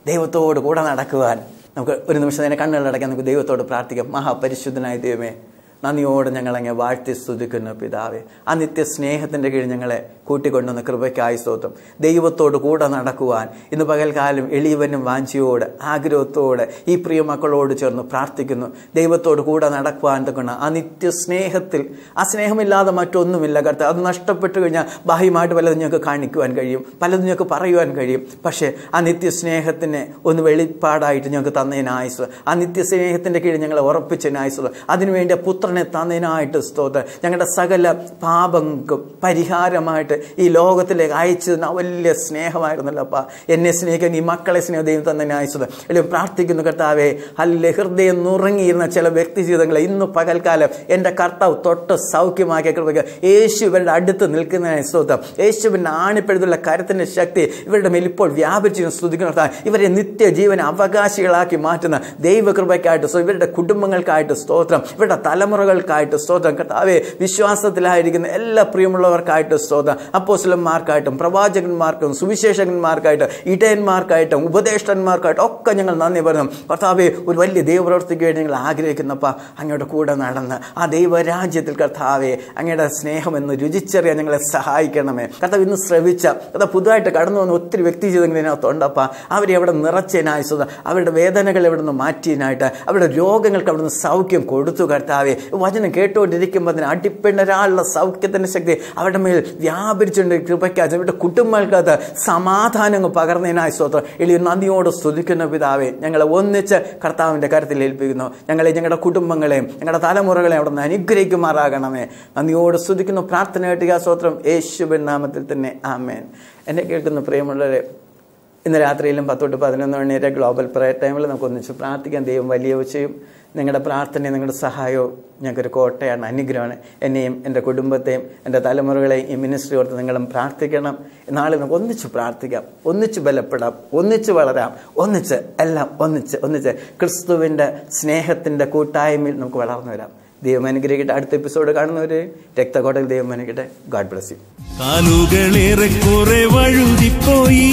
ദൈവത്തോട് കൂടെ നടക്കുവാൻ നമുക്ക് ഒരു നിമിഷം തന്നെ കണ്ണുകളടക്കാൻ നമുക്ക് ദൈവത്തോട് പ്രാർത്ഥിക്കാം മഹാപരിശുദ്ധനായ ദൈവമേ നന്ദിയോട് ഞങ്ങളങ്ങ് വാഴ്ത്തി സ്തുതിക്കുന്നു പിതാവേ ആ നിത്യ സ്നേഹത്തിന്റെ കീഴിൽ ഞങ്ങളെ കൂട്ടിക്കൊണ്ടുവന്ന കൃപയ്ക്കായി സ്തോത്രം ദൈവത്തോട് കൂടെ നടക്കുവാൻ ഇന്ന് പകൽക്കാലം എളിയവനും വാഞ്ചിയോട് ആഗ്രഹത്തോടെ ഈ പ്രിയ മക്കളോട് ചേർന്ന് പ്രാർത്ഥിക്കുന്നു ദൈവത്തോട് കൂടെ നടക്കുവാൻ തൊക്കണം ആ നിത്യ സ്നേഹത്തിൽ ആ സ്നേഹമില്ലാതെ മറ്റൊന്നുമില്ല കർത്ത അത് നഷ്ടപ്പെട്ടു കഴിഞ്ഞാൽ ബാഹ്യമായിട്ട് പലതും ഞങ്ങൾക്ക് കാണിക്കുവാൻ കഴിയും പലതും ഞങ്ങൾക്ക് പറയുവാൻ കഴിയും പക്ഷേ ആ നിത്യ സ്നേഹത്തിനെ ഒന്ന് വെളിപ്പാടായിട്ട് ഞങ്ങൾക്ക് തന്നതിനായുസ് ആ നിത്യ സ്നേഹത്തിന്റെ കീഴിൽ ഞങ്ങളെ ഉറപ്പിച്ചതിനായുസ് അതിനുവേണ്ടി പുത്രനെ തന്നതിനായിട്ട് സ്തോത്രം ഞങ്ങളുടെ സകല പാപങ്ങൾക്കും പരിഹാരമായിട്ട് ഈ ലോകത്തിലേക്ക് അയച്ചതിന് വലിയ സ്നേഹമായിരുന്നല്ലപ്പ എന്നെ സ്നേഹിക്കാൻ ഈ മക്കളെ സ്നേഹം ദൈവം തന്നതിനായുസ് അല്ലെങ്കിൽ പ്രാർത്ഥിക്കുന്നു കർത്താവേ അല്ല ഹൃദയം നുറങ്ങിയിരുന്ന ചില വ്യക്തി ജീവിതങ്ങളെ ഇന്ന് പകൽക്കാലം എൻ്റെ കർത്താവ് തൊട്ട് സൗഖ്യമാക്കിയ കൃപയ്ക്ക് യേശു ഇവരുടെ അടുത്ത് നിൽക്കുന്നതിനായി സ്തോത്രം യേശുവിൻ്റെ ആണിപ്പെടുത്തുള്ള കരുത്തിൻ്റെ ശക്തി ഇവരുടെ മേൽ ഇപ്പോൾ വ്യാപിച്ചു സ്തുതിക്കുന്ന ഇവരെ നിത്യജീവന അവകാശികളാക്കി മാറ്റുന്ന ദൈവകൃപയ്ക്കായിട്ട് സ്തോത്രം. ഇവരുടെ കുടുംബങ്ങൾക്കായിട്ട് സ്തോത്രം ഇവരുടെ തലമുറകൾക്കായിട്ട് സ്തോത്രം കർത്താവെ വിശ്വാസത്തിലായിരിക്കുന്ന എല്ലാ പ്രിയമുള്ളവർക്കായിട്ട് സ്തോത്രം അപ്പോസ്ലന്മാർക്കായിട്ടും പ്രവാചകന്മാർക്കും സുവിശേഷകന്മാർക്കായിട്ട് ഇടയന്മാർക്കായിട്ടും ഉപദേഷ്ടന്മാർക്കായിട്ടും ഒക്കെ ഞങ്ങൾ നന്ദി പറയുന്നു കർത്താവെ ഒരു വലിയ ദൈവപ്രവർത്തിക്ക് വേണ്ടി ഞങ്ങൾ ആഗ്രഹിക്കുന്നപ്പ അങ്ങയുടെ കൂടെ നടന്ന് ആ ദൈവരാജ്യത്തിൽ കർത്താവെ അങ്ങയുടെ സ്നേഹമെന്ന് രുചിച്ചറിയാൻ ഞങ്ങളെ സഹായിക്കണമേ കർത്താവ് ഇന്ന് ശ്രവിച്ച കർത്താവ് പുതുതായിട്ട് കടന്നു വന്ന ഒത്തിരി വ്യക്തി ജീവിതങ്ങൾ ഇതിനകത്തുണ്ടപ്പ അവരെ അവിടെ നിറച്ചതിനായി സ്വതം അവരുടെ വേദനകൾ എവിടെ നിന്ന് മാറ്റിയതിനായിട്ട് അവരുടെ രോഗങ്ങൾക്ക് അവിടെ നിന്ന് സൗഖ്യം കൊടുത്തു കർത്താവെ വചനം കേട്ടുകൊണ്ടിരിക്കുമ്പോൾ അതിന് അടിപ്പിണരാളുള്ള സൗഖ്യത്തിൻ്റെ ശക്തി അവരുടെ മേൽ വ്യാപരിച്ചുകൊണ്ട് കൃപയ്ക്കകത്ത് അവരുടെ കുടുംബങ്ങൾക്കകത്ത് സമാധാനങ്ങൾ പകർന്നതിനായി സ്വത്രം എളിയ നന്ദിയോട് സ്തുതിക്കുന്ന പിതാവെ ഞങ്ങളെ ഒന്നിച്ച് കർത്താവിൻ്റെ കരുത്തിൽ ഏൽപ്പിക്കുന്നു ഞങ്ങളെ ഞങ്ങളുടെ കുടുംബങ്ങളെയും ഞങ്ങളുടെ തലമുറകളെയും അവിടെ നിന്ന് അനുഗ്രഹിക്കുമാറാകണമേ നന്ദിയോട് സ്തുതിക്കുന്നു പ്രാർത്ഥന കേട്ടുക സ്വത്രം യേശുബൻ നാമത്തിൽ തന്നെ ആമേൻ എന്നെ കേൾക്കുന്ന പ്രിയമുള്ളവരെ ഇന്ന് രാത്രിയിലും പത്ത് തൊട്ട് പതിനൊന്ന് മണി വരെ ഗ്ലോബൽ പ്രയർ ടൈമിൽ നമുക്ക് ഒന്നിച്ച് പ്രാർത്ഥിക്കാൻ ദൈവം വലിയ ചെയ്യും നിങ്ങളുടെ പ്രാർത്ഥനയും നിങ്ങളുടെ സഹായവും ഞങ്ങൾക്കൊരു കോട്ടയാണ് അനുഗ്രഹമാണ് എന്നെയും എൻ്റെ കുടുംബത്തെയും എൻ്റെ തലമുറകളെയും ഈ മിനിസ്ട്രി ഓർത്ത് നിങ്ങളും പ്രാർത്ഥിക്കണം നാളെ നമുക്ക് ഒന്നിച്ച് പ്രാർത്ഥിക്കാം ഒന്നിച്ച് ബലപ്പെടാം ഒന്നിച്ച് വളരാം ഒന്നിച്ച് എല്ലാം ഒന്നിച്ച് ഒന്നിച്ച് ക്രിസ്തുവിൻ്റെ സ്നേഹത്തിൻ്റെ കൂട്ടായ്മയിൽ നമുക്ക് വളർന്നു വരാം ദൈവം അനുഗ്രഹിക്കട്ടെ അടുത്ത എപ്പിസോഡ് കാണുന്നവർ രക്തകോട്ടയിൽ ദൈവം അനുഗ്രഹിക്കട്ടെ ഗാഡ് ബ്ലസ് യു കാലുകളേറെ കുറെ വഴുതിപ്പോയി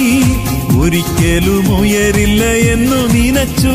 ഒരിക്കലും ഉയരില്ല എന്നു നിനച്ചു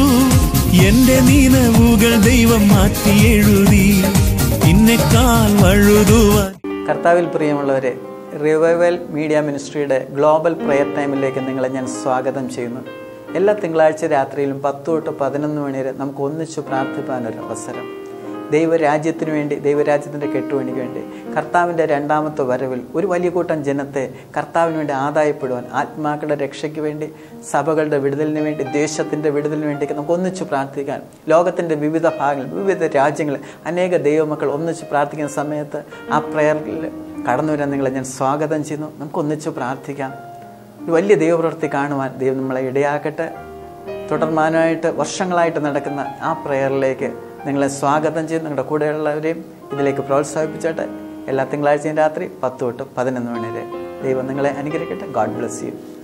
എന്റെ നിലവുകൾ ദൈവം മാറ്റി എഴുതി ഇന്നെക്കാൽ വഴുതുവാൻ കർത്താവിൽ പ്രിയമുള്ളവരെ റിവൈവൽ മീഡിയ മിനിസ്ട്രിയുടെ ഗ്ലോബൽ പ്രെയർ ടൈമിലേക്ക് നിങ്ങളെ ഞാൻ സ്വാഗതം ചെയ്യുന്നു എല്ലാ തിങ്കളാഴ്ച രാത്രിയിലും പത്ത് തൊട്ട് പതിനൊന്ന് മണി വരെ നമുക്ക് ഒന്നിച്ചു പ്രാർത്ഥിപ്പാനൊരു അവസരം ദൈവരാജ്യത്തിന് വേണ്ടി ദൈവരാജ്യത്തിൻ്റെ കെട്ടുപണിക്ക് വേണ്ടി കർത്താവിൻ്റെ രണ്ടാമത്തെ വരവിൽ ഒരു വലിയ കൂട്ടം ജനത്തെ കർത്താവിന് വേണ്ടി ആദായപ്പെടുവാൻ ആത്മാക്കളുടെ രക്ഷയ്ക്ക് വേണ്ടി സഭകളുടെ വിടുതലിന് വേണ്ടി ദേശത്തിൻ്റെ വിടുതലിന് വേണ്ടി നമുക്ക് ഒന്നിച്ചു പ്രാർത്ഥിക്കാൻ ലോകത്തിൻ്റെ വിവിധ ഭാഗങ്ങൾ വിവിധ രാജ്യങ്ങളിൽ അനേക ദൈവമക്കൾ ഒന്നിച്ച് പ്രാർത്ഥിക്കുന്ന സമയത്ത് ആ പ്രയറിൽ കടന്നു വരാൻ നിങ്ങളെ ഞാൻ സ്വാഗതം ചെയ്യുന്നു നമുക്ക് ഒന്നിച്ചു പ്രാർത്ഥിക്കാം ഒരു വലിയ ദൈവപ്രവൃത്തി കാണുവാൻ ദൈവം നമ്മളെ ഇടയാക്കട്ടെ തുടർമാനമായിട്ട് വർഷങ്ങളായിട്ട് നടക്കുന്ന ആ പ്രയറിലേക്ക് നിങ്ങളെ സ്വാഗതം ചെയ്ത് നിങ്ങളുടെ കൂടെയുള്ളവരെയും ഇതിലേക്ക് പ്രോത്സാഹിപ്പിച്ചോട്ടെ എല്ലാ തിങ്കളാഴ്ചയും രാത്രി പത്ത് തൊട്ട് പതിനൊന്ന് മണി വരെ ദൈവം നിങ്ങളെ അനുഗ്രഹിക്കട്ടെ ഗോഡ് ബ്ലെസ് യു